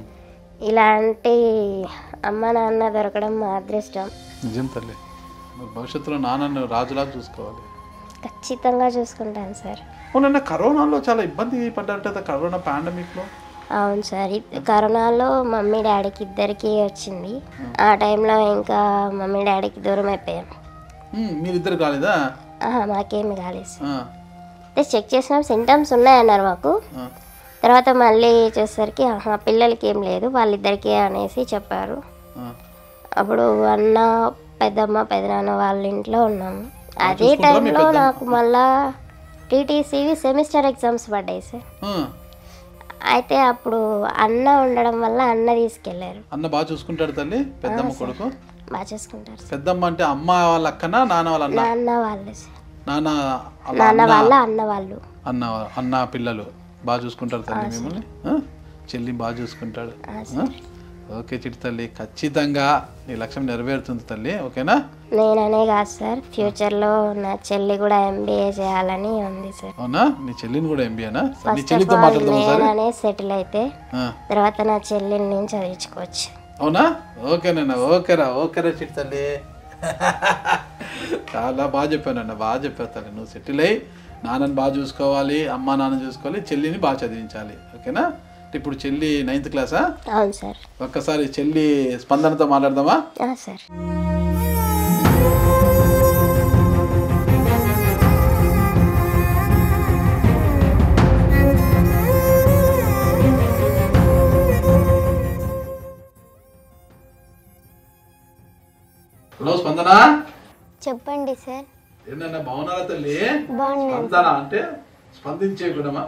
Speaker 3: ఇలాంటి అమ్మ నాన్న దొరకడం మా అదృష్టం
Speaker 2: నిజం తల్లి మరి భవిష్యత్తులో నాన్నను రాజులాగా చూసుకోవాలి
Speaker 3: ఖచ్చితంగా చూసుకుంటాను సార్
Speaker 2: అవునన్న కరోనాలో చాలా ఇబ్బంది పడ్డారట కరోనా పాండమిక్లో
Speaker 3: అవును సార్ ఇది కరోనాలో మమ్మీ డాడీకి ఇద్దరికి వచ్చింది ఆ టైంలో ఇంకా మమ్మీ డాడీకి దూరం అయిపోయాం
Speaker 2: మీరిద్దరు కాలేదా
Speaker 3: ఆహా, మాకేమి కాలేదు సార్
Speaker 2: ఆ,
Speaker 3: అంటే చెక్ చేసినాం సింటమ్స్ ఉన్నాయన్నారు మాకు
Speaker 2: ఆ,
Speaker 3: తర్వాత మళ్ళీ చూసేసరికి ఆహా పిల్లలకి ఏం లేదు వాళ్ళిద్దరికీ అనేసి చెప్పారు
Speaker 2: ఆ.
Speaker 3: అప్పుడు అన్న పెద్దమ్మ పెదనాన్న వాళ్ళ ఇంట్లో ఉన్నాము అదే
Speaker 2: చూసుకుంటారా మీ
Speaker 3: టైంలో
Speaker 2: పెద్దమ్మ?
Speaker 3: నాకు మళ్ళా టీటీసీవి సెమిస్టర్ ఎగ్జామ్స్ పడ్డాయి సార్
Speaker 2: ఆ.
Speaker 3: అయితే అప్పుడు అన్న ఉండడం వల్ల అన్న తీసుకెళ్లారు
Speaker 2: అన్న బాగా చూసుకుంటాడు తల్లి పెద్దమ్మ కొడుకు
Speaker 3: బాగా చూసుకుంటారు సార్
Speaker 2: పెద్దమ్మ అంటే అమ్మ వాళ్ళ అక్కనా నాన్న వాళ్ళ అన్న
Speaker 3: నాన్న వాళ్ళే సార్
Speaker 2: నాన్న వాళ్ళ
Speaker 3: నాన్న
Speaker 2: అన్న
Speaker 3: వాళ్ళ అన్న వాళ్ళు
Speaker 2: అన్న అన్న పిల్లలు బాగా చూసుకుంటారు తల్లి మిమ్మల్ని ఆ? చెల్లి బాగా చూసుకుంటాడు ఆ? ఓకే చిట్టి తల్లి ఖచ్చితంగా నీ లక్ష్యం నెరవేరుతుంది తల్లి ఓకేనా
Speaker 3: నేననే కాదు సార్ ఫ్యూచర్లో నా చెల్లి కూడా ఎంబీఏ చేయాలని ఉంది సార్
Speaker 2: అవునా నీ చెల్లిని కూడా ఎంబీఏనా నీ
Speaker 3: ఫస్ట్ ఆఫ్
Speaker 2: చెల్లితో
Speaker 3: ఆల్
Speaker 2: మాట్లాడదాం సరే
Speaker 3: నేననే సెటిల్ అయితే తర్వాత నా చెల్లిని నేను చదివించుకోవచ్చు
Speaker 2: అవునా ఓకేనన్నా ఓకేరా ఓకేరా చిట్టి తల్లి చాలా బాగా చెప్పానన్న బాగా చెప్పావు తల్లి నువ్వు సెటిల్ అయ్యి నాన్నని బాగా చూసుకోవాలి అమ్మ నాన్న చూసుకోవాలి చెల్లిని బాగా చదివించాలి ఓకేనా ఇప్పుడు చెల్లి నైన్త్ క్లాసా
Speaker 3: అవును సార్
Speaker 2: ఒక్కసారి చెల్లి స్పందనతో మాట్లాడదామా
Speaker 3: ఆ, సార్
Speaker 2: హలో స్పందన
Speaker 3: చెప్పండి సార్
Speaker 2: ఏంటన్నా బాగున్నారా తల్లి
Speaker 3: బాగున్నాను
Speaker 2: స్పందన అంటే స్పందించే గుణమా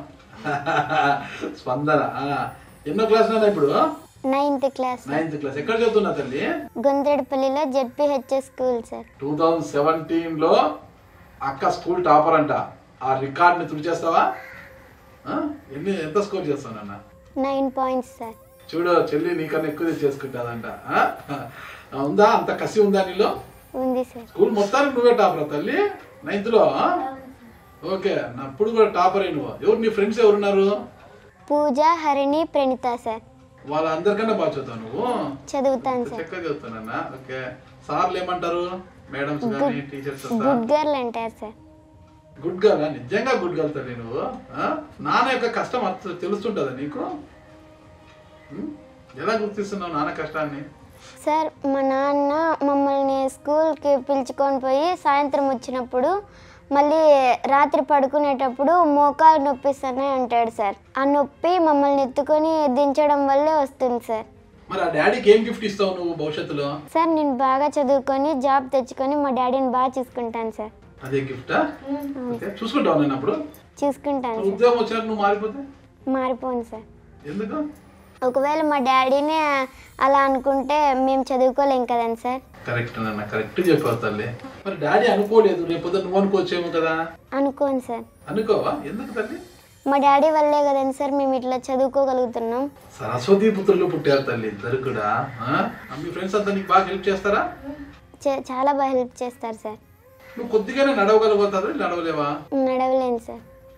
Speaker 2: స్పందన ఆ. ఎన్నో క్లాస్ నాన్న ఇప్పుడు
Speaker 3: నైన్త్ క్లాస్
Speaker 2: నైన్త్ క్లాస్ ఎక్కడ చదువుతున్నా తల్లి
Speaker 3: గొంతెడపల్లిలో ZPHS school sir
Speaker 2: two thousand seventeen లో అక్క స్కూల్ టాపర్ అంట ఆ రికార్డ్ ని తుడిచేస్తావా ఆ? ఎన్ని ఎంత స్కోర్ చేస్తానన్న
Speaker 3: నైన్ పాయింట్స్ సార్
Speaker 2: చూడు చెల్లి నీకన్నా ఎక్కువ చేసుకుంటాదంట ఆ? ఆ, ఉందా అంత కసి ఉందా నీలో
Speaker 3: ఉంది సార్
Speaker 2: స్కూల్ మొత్తానికి నువ్వే టాపర్ తల్లి నైన్త్ లో ఆ? ఓకే నా ఇప్పుడు కూడా టాపర్ అయి నువ్వు ఎవరు నీ ఫ్రెండ్స్ ఎవరున్నారు
Speaker 3: పూజ హరిణి ప్రణిత సార్
Speaker 2: వాళ్ళందరికన్నా బాగా చదువుతావు నువ్వు
Speaker 3: చదువుతాను సార్
Speaker 2: చక్కగా చదువుతానన్నా ఓకే సార్లు ఏమంటారు మేడమ్స్ కానీ టీచర్స్ అంతా
Speaker 3: గుడ్ గర్ల్ అంటారు సార్
Speaker 2: గుడ్ గర్ల్ నిజంగా గుడ్ గర్ల్ తల్లి నువ్వు ఆ? నాన్న యొక్క కష్టం అర్థం తెలుస్తుంటుందా నీకు ఉం? ఎలా గుర్తిస్తున్నావు నాన్న కష్టాన్ని
Speaker 3: సార్ మా నాన్న మమ్మల్ని స్కూల్కి పిలుచుకొని పోయి సాయంత్రం వచ్చినప్పుడు మళ్ళీ రాత్రి పడుకునేటప్పుడు మోకాలు నొప్పిస్తానే అంటాడు సార్ ఆ నొప్పి మమ్మల్ని ఎత్తుకొని దించడం వల్లే వస్తుంది సార్
Speaker 2: మరి ఆ డాడీకి ఏం గిఫ్ట్ ఇస్తావు నువ్వు భవిష్యత్తులో
Speaker 3: సార్ నేను బాగా చదువుకొని జాబ్ తెచ్చుకొని మా డాడీని బాగా చూసుకుంటాను సార్
Speaker 2: అదే గిఫ్టా ఓకే చూసుకుంటావు నేను అప్పుడు
Speaker 3: చూసుకుంటాను
Speaker 2: నువ్వు ఉద్యోగం వచ్చినాక నువ్వు మారిపోతే
Speaker 3: మారిపోను సార్
Speaker 2: ఎందుకు
Speaker 3: ఒకవేళ మా డాడీనే అలా అనుకుంటే మేము చదువుకోలేం కదండి సార్
Speaker 2: కరెక్ట్ నాన్న కరెక్ట్ చెప్పావు తల్లి మరి డాడీ అనుకోలేదు రేపు నువ్వు అనుకోవచ్చేమో కదా
Speaker 3: అనుకోను సార్
Speaker 2: అనుకోవా ఎందుకు తల్లి
Speaker 3: మా డాడీ వల్లే కదండి సార్ మేము ఇట్లా చదువుకోగలుగుతున్నాం
Speaker 2: సరస్వతి పుత్రులు పుట్టారు తల్లి ఇద్దరు కూడా ఆ? మీ ఫ్రెండ్స్ అంతా నీకు బాగా హెల్ప్ చేస్తారా
Speaker 3: చే- చాలా బాగా హెల్ప్ చేస్తారు సార్
Speaker 2: నువ్వు కొద్దిగానే నడవగలుగుతారు నడవలేవా
Speaker 3: నడవలేను సార్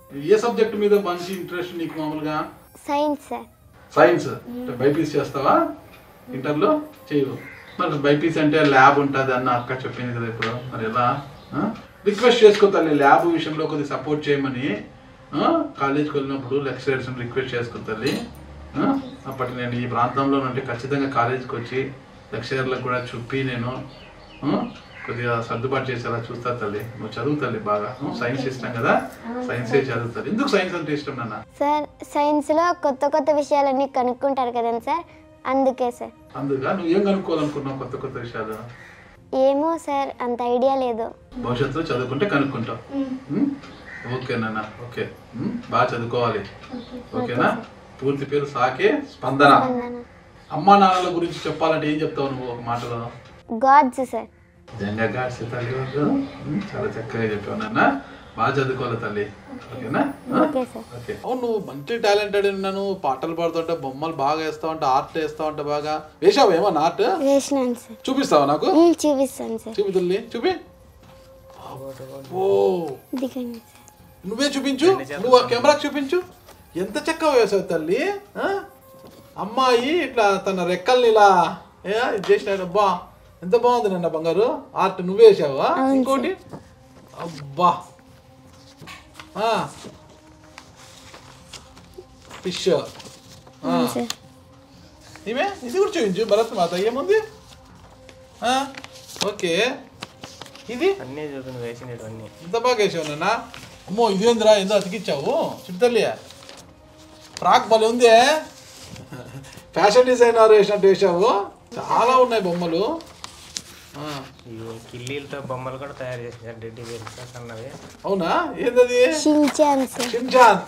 Speaker 2: ఏ సబ్జెక్ట్ మీద మంచి ఇంట్రెస్ట్ నీకు మామూలుగా
Speaker 3: సైన్స్ సార్
Speaker 2: సైన్స్ బైపీసీ చేస్తావా ఇంటర్లో చేయవు మరి బైపీసీ అంటే ల్యాబ్ ఉంటుంది అన్న అక్క చెప్పింది కదా ఇప్పుడు మరి ఎలా రిక్వెస్ట్ చేసుకో తల్లి ల్యాబ్ విషయంలో కొద్దిగా సపోర్ట్ చేయమని ఆ? కాలేజ్కి వెళ్ళినప్పుడు లెక్చరర్స్ రిక్వెస్ట్ చేసుకో తల్లి ఆ? అప్పటి నేను ఈ ప్రాంతంలో నుండి ఖచ్చితంగా కాలేజ్కి వచ్చి లెక్చరర్లకు కూడా చూపి నేను ఆ? కొద్దిగా సర్దుబాటు చేసేలా చూస్తా తల్లి నువ్వు చదువు తల్లి బాగా నువ్వు సైన్స్ ఇష్టం కదా సైన్సే చదువుతారు ఎందుకు సైన్స్ అంటే ఇష్టం నాన్న
Speaker 3: సార్ సైన్స్లో కొత్త కొత్త విషయాలన్నీ కనుక్కుంటారు కదండి సార్ అందుకే సార్
Speaker 2: అందుగా నువ్వు ఏం కనుక్కోవాలనుకున్నావు కొత్త కొత్త విషయాలు
Speaker 3: ఏమో సార్ అంత ఐడియా లేదు
Speaker 2: భవిష్యత్తులో చదువుకుంటే కనుక్కుంటావు ఉమ్? ఓకే నాన్న ఓకే ఉమ్? బాగా చదువుకోవాలి ఓకేనా పూర్తి పేరు సాకే స్పందన అమ్మా నాన్నల గురించి చెప్పాలంటే ఏం చెప్తావు నువ్వు ఒక మాటలో
Speaker 3: గాడ్స్ సార్
Speaker 2: నిజంగా గాడ్స్ తల్లి వద్దు. ఉమ్, చాలా చక్కగా చెప్పావు నాన్న బాగా చదువుకోవాలి తల్లి ఓకేనా ఆ?
Speaker 3: ఓకే సార్
Speaker 2: ఓకే అవును నువ్వు మంచి టాలెంటెడ్ ఉన్నాను పాటలు పాడుతుంటే బొమ్మలు బాగా వేస్తావు అంటే ఆర్ట్ వేస్తావు అంటే బాగా వేసావు ఏమన్నా ఆర్ట్
Speaker 3: వేసినాను సార్
Speaker 2: చూపిస్తావా నాకు
Speaker 3: ఉమ్, చూపిస్తాను సార్
Speaker 2: చూపి తల్లి చూపి ఓ
Speaker 3: దిగండి సార్
Speaker 2: నువ్వే చూపించు నువ్వు ఆ కెమెరాకి చూపించు ఎంత చక్కగా వేసావు తల్లి ఆ? అమ్మాయి ఇట్లా తన రెక్కల్ని ఇలా ఏ, ఇది చేసినాడు అబ్బా ఎంత బాగుంది నన్న బంగారు ఆర్ట్ నువ్వే వేసావా ఇంకోటి అబ్బా ఫిష్
Speaker 3: అవును సార్
Speaker 2: ఇవే ఇది కూడా చూపించు భరత్ మాత ఏముంది ఆ, ఓకే ఇది
Speaker 5: అన్నీ చూపింది వేసినవి అన్నీ
Speaker 2: ఇంత బాగా వేసావు నాన్న అమ్మో ఇదేందిరా ఏందో అతికిచ్చావు చిట్టల్లి ఫ్రాక్ భలే ఉంది ఫ్యాషన్ డిజైనర్ వేసినట్టు వేసావు చాలా ఉన్నాయి బొమ్మలు ఆ,
Speaker 5: ఇవి కిల్లీలతో బొమ్మలు కూడా తయారు చేసినారు రెడ్డి వేరు అన్నవి
Speaker 2: అవునా ఏందది
Speaker 3: షించాన్ సార్
Speaker 2: షిన్చాన్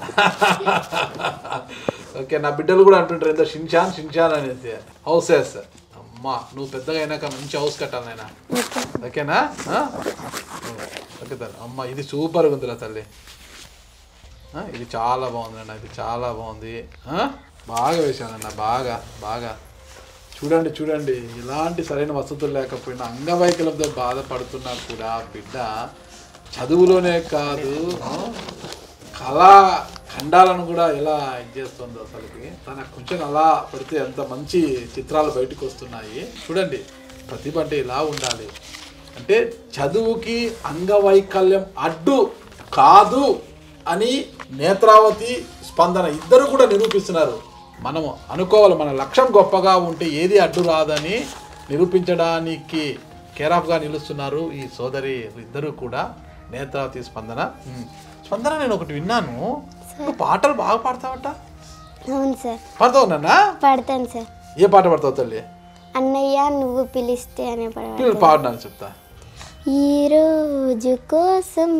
Speaker 2: ఓకే నా బిడ్డలు కూడా అంటుంటారు ఏందో షిన్చాన్ షిన్చాన్ అనేది హౌసెస్ అమ్మా నువ్వు పెద్దగా అయినాక మంచి హౌస్ కట్టాలి నాయనా ఓకేనా ఆ? ఓకే తల్లి అమ్మ ఇది సూపర్గా ఉందిరా తల్లి ఆ, ఇది చాలా బాగుంది అన్న ఇది చాలా బాగుంది ఆ? బాగా వేసానన్న బాగా బాగా చూడండి చూడండి ఇలాంటి సరైన వసతులు లేకపోయినా అంగవైకల్యంతో బాధపడుతున్నా కూడా బిడ్డ చదువులోనే కాదు ఆ, కళా ఖండాలను కూడా ఎలా ఇది చేస్తుందో అసలుకి తన కొంచెం అలా పడితే ఎంత మంచి చిత్రాలు బయటకు వస్తున్నాయి చూడండి ప్రతిభ అంటే ఇలా ఉండాలి అంటే చదువుకి అంగవైకల్యం అడ్డు కాదు అని నేత్రావతి స్పందన ఇద్దరు కూడా నిరూపిస్తున్నారు మనము అనుకోవాలి మన లక్ష్యం గొప్పగా ఉంటే ఏది అడ్డు రాదని నిరూపించడానికి కేరాఫ్గా నిలుస్తున్నారు ఈ సోదరి ఇద్దరు కూడా నేత్రావతి స్పందన ఉమ్. స్పందన నేను ఒకటి విన్నాను నువ్వు పాటలు బాగా పాడతావట
Speaker 3: అవును సార్
Speaker 2: పాడతావు నాన్న
Speaker 3: పడతాను సార్
Speaker 2: ఏ పాట పాడతావు తల్లి
Speaker 3: అన్నయ్య నువ్వు పిలిస్తే అనే పడవ
Speaker 2: పిల్లలు పాడినాను చెప్తా
Speaker 3: ఈ రోజు కోసం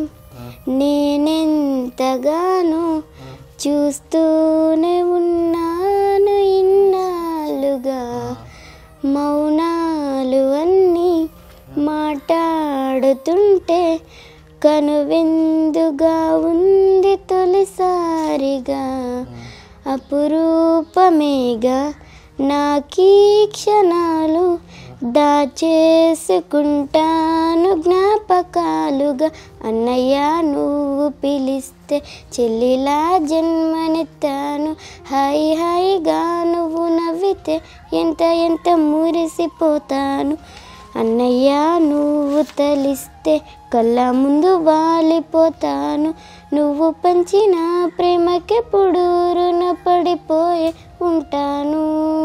Speaker 3: నేనెంతగానో చూస్తూనే ఉన్నాను ఇన్నాళ్ళుగా మౌనాలు అన్నీ మాట్లాడుతుంటే కనువిందుగా ఉంది తొలిసారిగా అపురూపమేగా నాకీ క్షణాలు దాచేసుకుంటాను జ్ఞాపకాలుగా అన్నయ్య నువ్వు పిలిస్తే చెల్లిలా జన్మనెత్తాను హాయి హాయిగా నువ్వు నవ్వితే ఎంత ఎంత మురిసిపోతాను అన్నయ్య నువ్వు తలిస్తే కళ్ళ ముందు వాలిపోతాను నువ్వు పంచిన ప్రేమకెప్పుడు రుణపడిపోయే ఉంటాను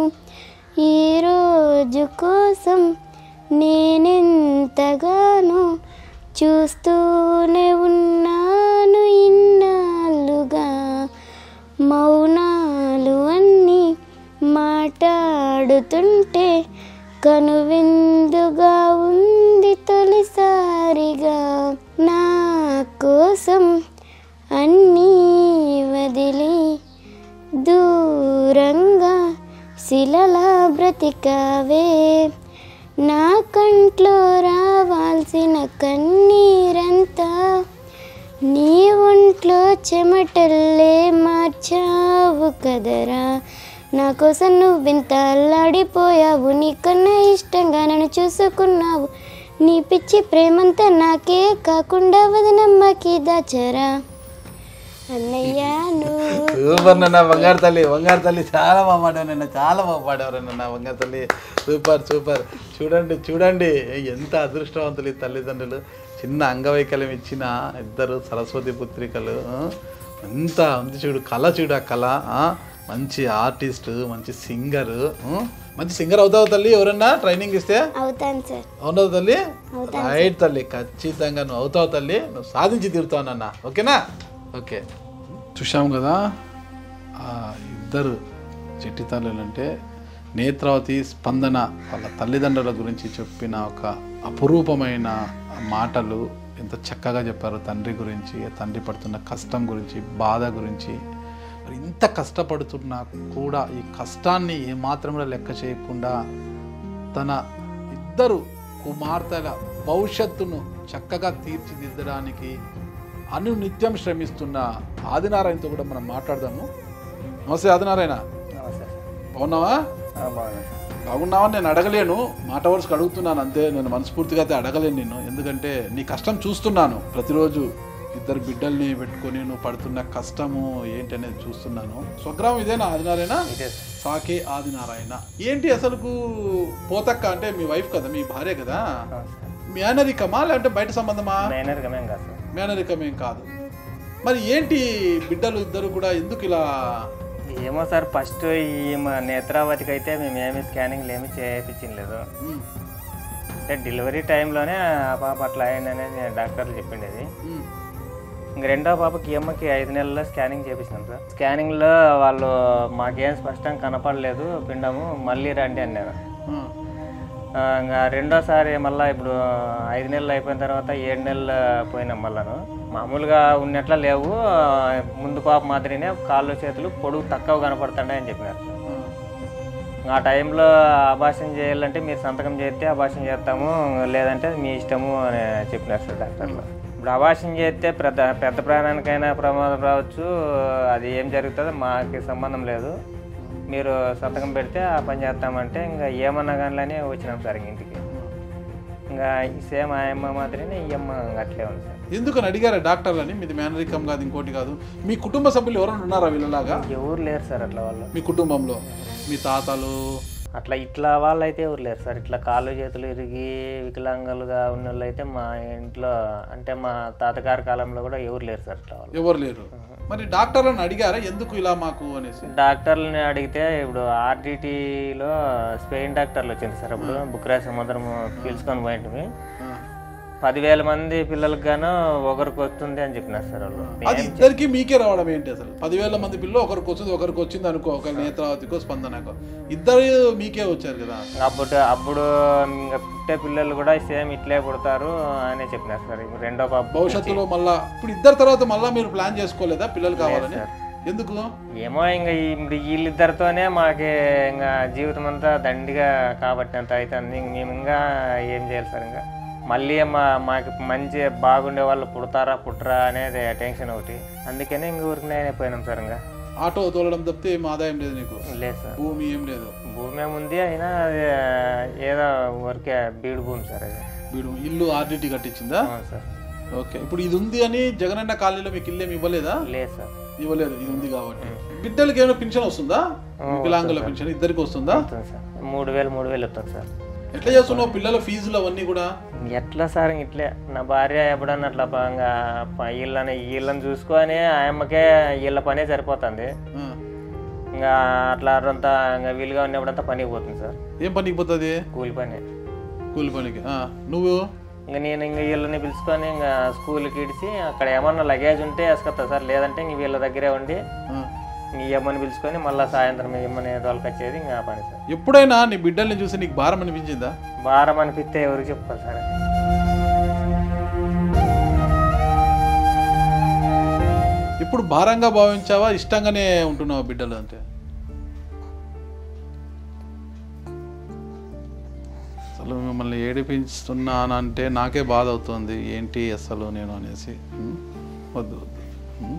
Speaker 3: ఈరోజు కోసం నేనెంతగానో చూస్తూనే ఉన్నాను ఇన్నాళ్ళుగా మౌనాలు అన్నీ మాట్లాడుతుంటే కనువిందుగా ఉంది తొలిసారిగా నా కోసం అన్నీ వదిలి దూరంగా శిలలా బ్రతికావే నా కంట్లో రావాల్సిన కన్నీరంతా నీ ఒంట్లో చెమటల్లే మార్చావు కదరా నా కోసం నువ్వింత అల్లాడిపోయావు నీకన్నా ఇష్టంగా నన్ను చూసుకున్నావు నీ పిచ్చి ప్రేమంతా నాకే కాకుండా వదినమ్మకి దాచరా అన్నయ్య నువ్వు
Speaker 2: సూపర్ నాన్న బంగారు తల్లి బంగారు తల్లి చాలా బాగుపడావు నిన్న చాలా బాగుపడేవారు నిన్న బంగారు తల్లి సూపర్ సూపర్ చూడండి చూడండి ఎంత అదృష్టవంతులు ఈ తల్లిదండ్రులు చిన్న అంగవైకల్యం ఇచ్చిన ఇద్దరు సరస్వతి పుత్రికలు ఆ? ఎంత ఉంది చూడు కళ చూడు ఆ కళ ఆ? మంచి ఆర్టిస్ట్ మంచి సింగర్ మంచి సింగర్ అవుతావు తల్లి ఎవరన్నా ట్రైనింగ్ ఇస్తే
Speaker 3: అవుతాను సార్
Speaker 2: అవునవు తల్లి రైట్ తల్లి ఖచ్చితంగా నువ్వు అవుతావు తల్లి నువ్వు సాధించి తీరుతావు నాన్న ఓకేనా ఓకే చూసాం కదా ఆ ఇద్దరు చిట్టి తల్లులు అంటే నేత్రావతి స్పందన వాళ్ళ తల్లిదండ్రుల గురించి చెప్పిన ఒక అపురూపమైన మాటలు ఎంత చక్కగా చెప్పారు తండ్రి గురించి తండ్రి పడుతున్న కష్టం గురించి బాధ గురించి మరి ఇంత కష్టపడుతున్నా కూడా ఈ కష్టాన్ని ఏమాత్రం కూడా లెక్క చేయకుండా తన ఇద్దరు కుమార్తెల భవిష్యత్తును చక్కగా తీర్చిదిద్దడానికి అనునిత్యం శ్రమిస్తున్న ఆదినారాయణతో కూడా మనం మాట్లాడదాము నమస్తే ఆదినారాయణ బాగున్నావా బాగున్నావా నేను అడగలేను మాట వరుసకు అడుగుతున్నాను అంతే నేను మనస్ఫూర్తిగా అయితే అడగలేను నేను ఎందుకంటే నీ కష్టం చూస్తున్నాను ప్రతిరోజు ఇద్దరు బిడ్డల్ని పెట్టుకొని నువ్వు పడుతున్న కష్టము ఏంటి అనేది చూస్తున్నాను స్వగ్రామం ఇదేనా ఆదినారాయణ సాకే ఆదినారాయణ ఏంటి అసలుకు పోతక్క అంటే మీ వైఫ్ కదా మీ భార్య కదా మేనరికమా లేదంటే బయట సంబంధమా
Speaker 5: మైనర్ గమేం కాదు సార్
Speaker 2: మేనరికమేం కాదు మరి ఏంటి బిడ్డలు ఇద్దరు కూడా ఎందుకు ఇలా
Speaker 5: ఏమో సార్ ఫస్ట్ ఈ మా నేత్రావతికి అయితే మేము ఏమి స్కానింగ్లు ఏమి చేయించలేదు
Speaker 2: ఉమ్,
Speaker 5: అంటే డెలివరీ టైంలోనే ఆ పాప అట్లా అయిందనేది డాక్టర్లు చెప్పిండేది
Speaker 2: ఉమ్,
Speaker 5: ఇంక రెండో పాపకి ఈ అమ్మకి ఐదు నెలల్లో స్కానింగ్ చేపించినాం సార్ స్కానింగ్లో వాళ్ళు మాకేం స్పష్టంగా కనపడలేదు పిండము మళ్ళీ రండి అన్నారు
Speaker 2: ఉమ్,
Speaker 5: ఆ, ఇంకా రెండోసారి మళ్ళీ ఇప్పుడు ఐదు నెలలు అయిపోయిన తర్వాత ఏడు నెలలు పోయినాం మళ్ళాను మామూలుగా ఉన్నట్ల లేవు ఆ, ముందు పాప మాదిరినే కాళ్ళు చేతులు పొడుగు తక్కువ కనపడుతున్నాయి అని చెప్పినారు
Speaker 2: ఉమ్.
Speaker 5: ఆ టైంలో అభాషణ చేయాలంటే మీరు సంతకం చేస్తే అభాషణ చేస్తాము లేదంటే మీ ఇష్టము అని చెప్పినారు సార్ డాక్టర్లు ఇప్పుడు అభాషణ చేస్తే పెద్ద పెద్ద ప్రాణానికైనా ప్రమాదం రావచ్చు అది ఏం జరుగుతుందో మాకు సంబంధం లేదు మీరు సంతకం పెడితే ఆ పని చేస్తామంటే ఇంకా ఏమన్నా కానీ వచ్చినాం సార్ ఇంక ఇంటికి ఇంకా సేమ్ ఆ అమ్మ మాదిరినే ఈ అమ్మ అట్లే ఉంది సార్
Speaker 2: ఎందుకని అడిగారా డాక్టర్లని మీది మేనరికం కాదు ఇంకోటి కాదు మీ కుటుంబ సభ్యులు ఎవరైనా ఉన్నారా వీళ్ళలాగా
Speaker 5: ఎవరు లేరు సార్ అట్లా వాళ్ళు
Speaker 2: మీ కుటుంబంలో మీ తాతలు
Speaker 5: అట్లా ఇట్లా వాళ్ళు అయితే ఎవరు లేరు సార్ ఇట్లా కాళ్ళు చేతులు ఇరిగి వికలాంగులుగా ఉన్న వాళ్ళు అయితే మా ఇంట్లో అంటే మా తాతగారి కాలంలో కూడా ఎవరు లేరు సార్ అట్లా వాళ్ళు
Speaker 2: ఎవరు లేరు మరి డాక్టర్లను అడిగారా ఎందుకు ఇలా మాకు అనేసి
Speaker 5: డాక్టర్లని అడిగితే ఇప్పుడు ఆర్డిటీలో స్పెయిన్ డాక్టర్లు వచ్చింది సార్ అప్పుడు బుక్రాజ్ సముద్రం పీల్చుకొని పోయింటివి
Speaker 2: ఆ.
Speaker 5: పదివేల మంది పిల్లలకు గాను ఒకరికి వస్తుంది అని చెప్పినారు సార్ వాళ్ళు
Speaker 2: అది ఇద్దరికి మీకే రావడం ఏంటి అసలు పదివేల మంది పిల్లలు ఒకరికి వచ్చింది ఒకరికి వచ్చింది అనుకో ఒక నేత్రావతికో స్పందనకో ఇద్దరు మీకే వచ్చారు కదా
Speaker 5: అప్పుడు అప్పుడు ఇంకా పుట్టే పిల్లలు కూడా సేమ్ ఇట్లే పుడతారు అని చెప్పినారు సార్ ఇప్పుడు రెండో పాప
Speaker 2: భవిష్యత్తులో మళ్ళా ఇప్పుడు ఇద్దరు తర్వాత మళ్ళా మీరు ప్లాన్ చేసుకోలేదా పిల్లలు కావాలని
Speaker 5: సార్.
Speaker 2: ఎందుకు
Speaker 5: ఏమో ఇంకా ఈ- ఇప్పుడు వీళ్ళిద్దరితోనే మాకి ఇంకా జీవితం అంతా దండిగా కాబట్టి అంత అవుతుంది ఇంక మేము ఇంకా ఏం చేయాలి సార్ ఇంకా మళ్ళీ మా మాకు మంచి బాగుండే వాళ్ళు పుడతారా పుట్టరా అనేది టెన్షన్ ఒకటి అందుకని ఇంక ఊరికి నేనే పోయినాం సార్ ఇంకా
Speaker 2: ఆటో తోలడం తప్పితే ఏం ఆదాయం లేదు నీకు
Speaker 5: లేదు సార్
Speaker 2: భూమి ఏం లేదు
Speaker 5: భూమి ఏముంది అయినా అది ఏదో ఊరికే బీడు భూమి సార్ అది
Speaker 2: వీడు ఇల్లు ఆర్డిటీ కట్టించిందా
Speaker 5: అవును సార్
Speaker 2: ఓకే ఇప్పుడు ఇది ఉంది అని జగనన్న కాలనీలో మీకు ఇల్లు ఏమి ఇవ్వలేదా
Speaker 5: లేదు సార్
Speaker 2: ఇవ్వలేదు ఇది ఉంది కాబట్టి బిడ్డలకి ఏమైనా పింఛన్ వస్తుందా వికలాంగుల పింఛన్ ఇద్దరికి వస్తుందా
Speaker 5: వస్తుంది సార్ మూడు వేలు మూడు వేలు వస్తుంది సార్
Speaker 2: ఎట్లా చేస్తున్నావు పిల్లల ఫీజులు అవన్నీ కూడా
Speaker 5: ఎట్లా సార్ ఇంక ఇట్లే నా భార్య ఎప్పుడన్నా అట్లా ప- ఇంకా ప- వీళ్ళని వీళ్ళని చూసుకొని ఆయమ్మకే వీళ్ళ పనే సరిపోతుంది
Speaker 2: ఆ.
Speaker 5: ఇంకా అట్లా అంతా ఇంకా వీలుగా ఉన్నప్పుడంతా పనికి పోతుంది సార్
Speaker 2: ఏం పనికి పోతుంది
Speaker 5: కూలి పని
Speaker 2: కూలి పనికి ఆ. నువ్వు
Speaker 5: ఇంకా నేను ఇంకా వీళ్ళని పిలుచుకొని ఇంకా స్కూల్కి ఇడిచి అక్కడ ఏమన్నా లగేజ్ ఉంటే వేసుకొస్తా సార్ లేదంటే ఇంక వీళ్ళ దగ్గరే ఉండి
Speaker 2: ఆ.
Speaker 5: ఇంక ఈ అమ్మని పిలుచుకొని మళ్ళీ సాయంత్రం ఈ అమ్మని తోలుకొచ్చేది ఇంకా ఆ పని సార్
Speaker 2: ఎప్పుడైనా నీ బిడ్డల్ని చూసి నీకు భారం అనిపించిందా
Speaker 5: భారం అనిపిస్తే ఎవరికి చెప్పుకోవాలి సార్
Speaker 2: ఇప్పుడు భారంగా భావించావా ఇష్టంగానే ఉంటున్నావా బిడ్డలు అంటే అసలు మిమ్మల్ని ఏడిపించుతున్నానంటే నాకే బాధ అవుతుంది ఏంటి అసలు నేను అనేసి ఉం? వద్దు వద్దు ఉం?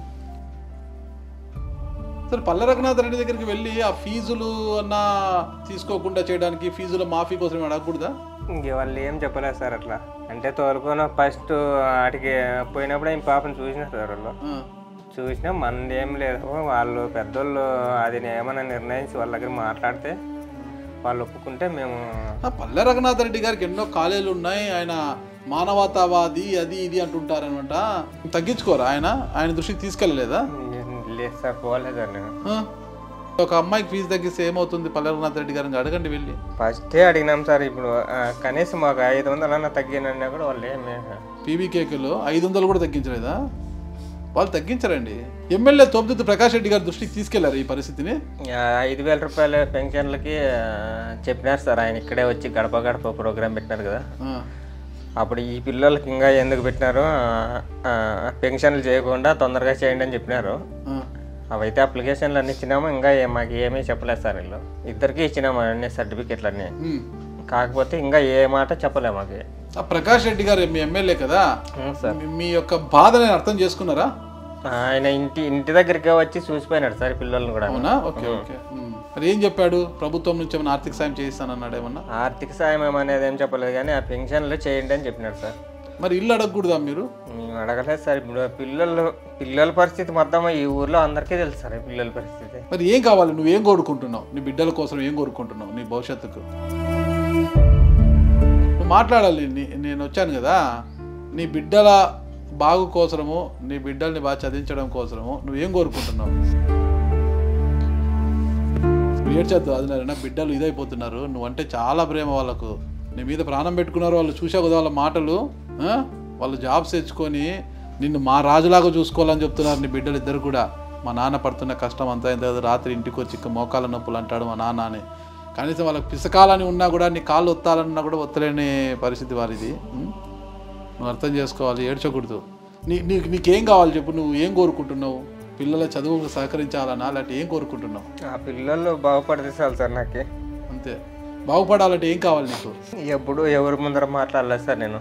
Speaker 2: సరే పల్లె రఘునాథ్ రెడ్డి దగ్గరికి వెళ్ళి ఆ ఫీజులు అన్నా తీసుకోకుండా చేయడానికి ఫీజుల మాఫీ కోసం ఏం అడగకూడదా
Speaker 5: ఇంక వాళ్ళు ఏం చెప్పలేదు సార్ అట్లా అంటే తోలుకొని ఫస్ట్ వాటికి పోయినప్పుడు ఈ పాపను చూసినారు సార్ వాళ్ళు
Speaker 2: ఆ,
Speaker 5: చూసినా మనది ఏం లేదు వాళ్ళు పెద్దోళ్ళు అది ఏమైనా నిర్ణయించి వాళ్ళ దగ్గర మాట్లాడితే వాళ్ళు ఒప్పుకుంటే మేము
Speaker 2: ఆ పల్లె రఘునాథ్ రెడ్డి గారికి ఎన్నో కాలేజీలు ఉన్నాయి ఆయన మానవతావాది అది ఇది అంటుంటారనమాట తగ్గించుకోరా ఆయన ఆయన దృష్టికి తీసుకెళ్ళలేదా
Speaker 5: లేదు సార్ పోలేదు సార్ నేను
Speaker 2: ఆ? ఒక అమ్మాయికి ఫీజు తగ్గిస్తే ఏమవుతుంది పల్లె రఘునాథ్ రెడ్డి గారిని అడగండి వెళ్ళి
Speaker 5: ఫస్టే అడిగినాం సార్ ఇప్పుడు ఆ, కనీసం మాకు ఐదు వందలన్నా తగ్గినన్నా కూడా వాళ్ళు ఏమి
Speaker 2: పీవీకేకేలో ఐదు వందలు కూడా తగ్గించలేదా వాళ్ళు తగ్గించరండి ఎమ్మెల్యే తోపుదుద్దు ప్రకాష్ రెడ్డి గారి దృష్టికి తీసుకెళ్లారు ఈ పరిస్థితిని
Speaker 5: ఆ, ఐదు వేల రూపాయల పెన్షన్లకి ఆ, చెప్పినారు సార్ ఆయన ఇక్కడే వచ్చి గడప గడప ప్రోగ్రాం పెట్టినారు కదా
Speaker 2: ఆ.
Speaker 5: అప్పుడు ఈ పిల్లలకి ఇంకా ఎందుకు పెట్టినారు ఆ, ఆ, పెన్షన్లు చేయకుండా తొందరగా చేయండి అని చెప్పినారు
Speaker 2: ఆ.
Speaker 5: అవైతే అప్లికేషన్లు అన్ని ఇచ్చినాము ఇంకా ఏ- మాకు ఏమీ చెప్పలేదు సార్ వీళ్ళు ఇద్దరికి ఇచ్చినాము అన్ని సర్టిఫికెట్లు అన్నీ
Speaker 2: ఉమ్.
Speaker 5: కాకపోతే ఇంకా ఏ మాట చెప్పలే మాకు
Speaker 2: ఆ ప్రకాష్ రెడ్డి గారు మీ ఎమ్మెల్యే కదా
Speaker 5: ఉం, సార్
Speaker 2: మీ- మీ యొక్క బాధ నేను అర్థం చేసుకున్నారా
Speaker 5: ఆయన ఇంటి ఇంటి దగ్గరికే వచ్చి చూసిపోయినాడు సార్ పిల్లల్ని కూడా
Speaker 2: అవునా ఓకే ఓకే ఉమ్. మరి ఏం చెప్పాడు ప్రభుత్వం నుంచి ఏమైనా ఆర్థిక సాయం చేయిస్తానన్నాడు ఏమన్నా
Speaker 5: ఆర్థిక సాయం ఏమనేది ఏం చెప్పలేదు కానీ ఆ పెన్షన్లు చేయండి అని చెప్పినాడు సార్
Speaker 2: మరి ఇల్లు అడగకూడదా మీరు
Speaker 5: మేము అడగలేదు సార్ ఇప్పుడు పిల్లలు పిల్లల పరిస్థితి మొత్తం ఈ ఊర్లో అందరికీ తెలుసు సార్ ఈ పిల్లల పరిస్థితి
Speaker 2: మరి ఏం కావాలి నువ్వేం కోరుకుంటున్నావు నీ బిడ్డల కోసం ఏం కోరుకుంటున్నావు నీ భవిష్యత్తుకు నువ్వు మాట్లాడాలి నీ- నేను వచ్చాను కదా నీ బిడ్డల బాగు కోసము నీ బిడ్డల్ని బాగా చదివించడం కోసము నువ్వేం కోరుకుంటున్నావు నువ్వు ఏడ్చొద్దు అది నా బిడ్డలు ఇదైపోతున్నారు నువ్వంటే చాలా ప్రేమ వాళ్ళకు నీ మీద ప్రాణం పెట్టుకున్నారు వాళ్ళు చూసావు కదా వాళ్ళ మాటలు ఆ? వాళ్ళు జాబ్స్ తెచ్చుకొని నిన్ను మా రాజులాగా చూసుకోవాలని చెప్తున్నారు నీ బిడ్డలు ఇద్దరు కూడా మా నాన్న పడుతున్న కష్టం అంతా ఇంత రాత్రి ఇంటికి వచ్చి ఇక మోకాల నొప్పులు అంటాడు మా నాన్న అని కనీసం వాళ్ళకి పిసకాలని ఉన్నా కూడా నీ కాళ్ళు ఒత్తాలన్నా కూడా ఒత్తలేని పరిస్థితి వారిది ఉం? నువ్వు అర్థం చేసుకోవాలి ఏడ్చకూడదు నీ నీకు నీకేం కావాలి చెప్పు నువ్వు ఏం కోరుకుంటున్నావు పిల్లల చదువుకు సహకరించాలనా లేకపోతే ఏం కోరుకుంటున్నావు
Speaker 5: ఆ పిల్లలు బాగుపడితే చాలు సార్ నాకు
Speaker 2: అంతే బాగుపడాలంటే ఏం కావాలి నీకు
Speaker 5: ఎప్పుడు ఎవరి ముందర మాట్లాడలేదు సార్ నేను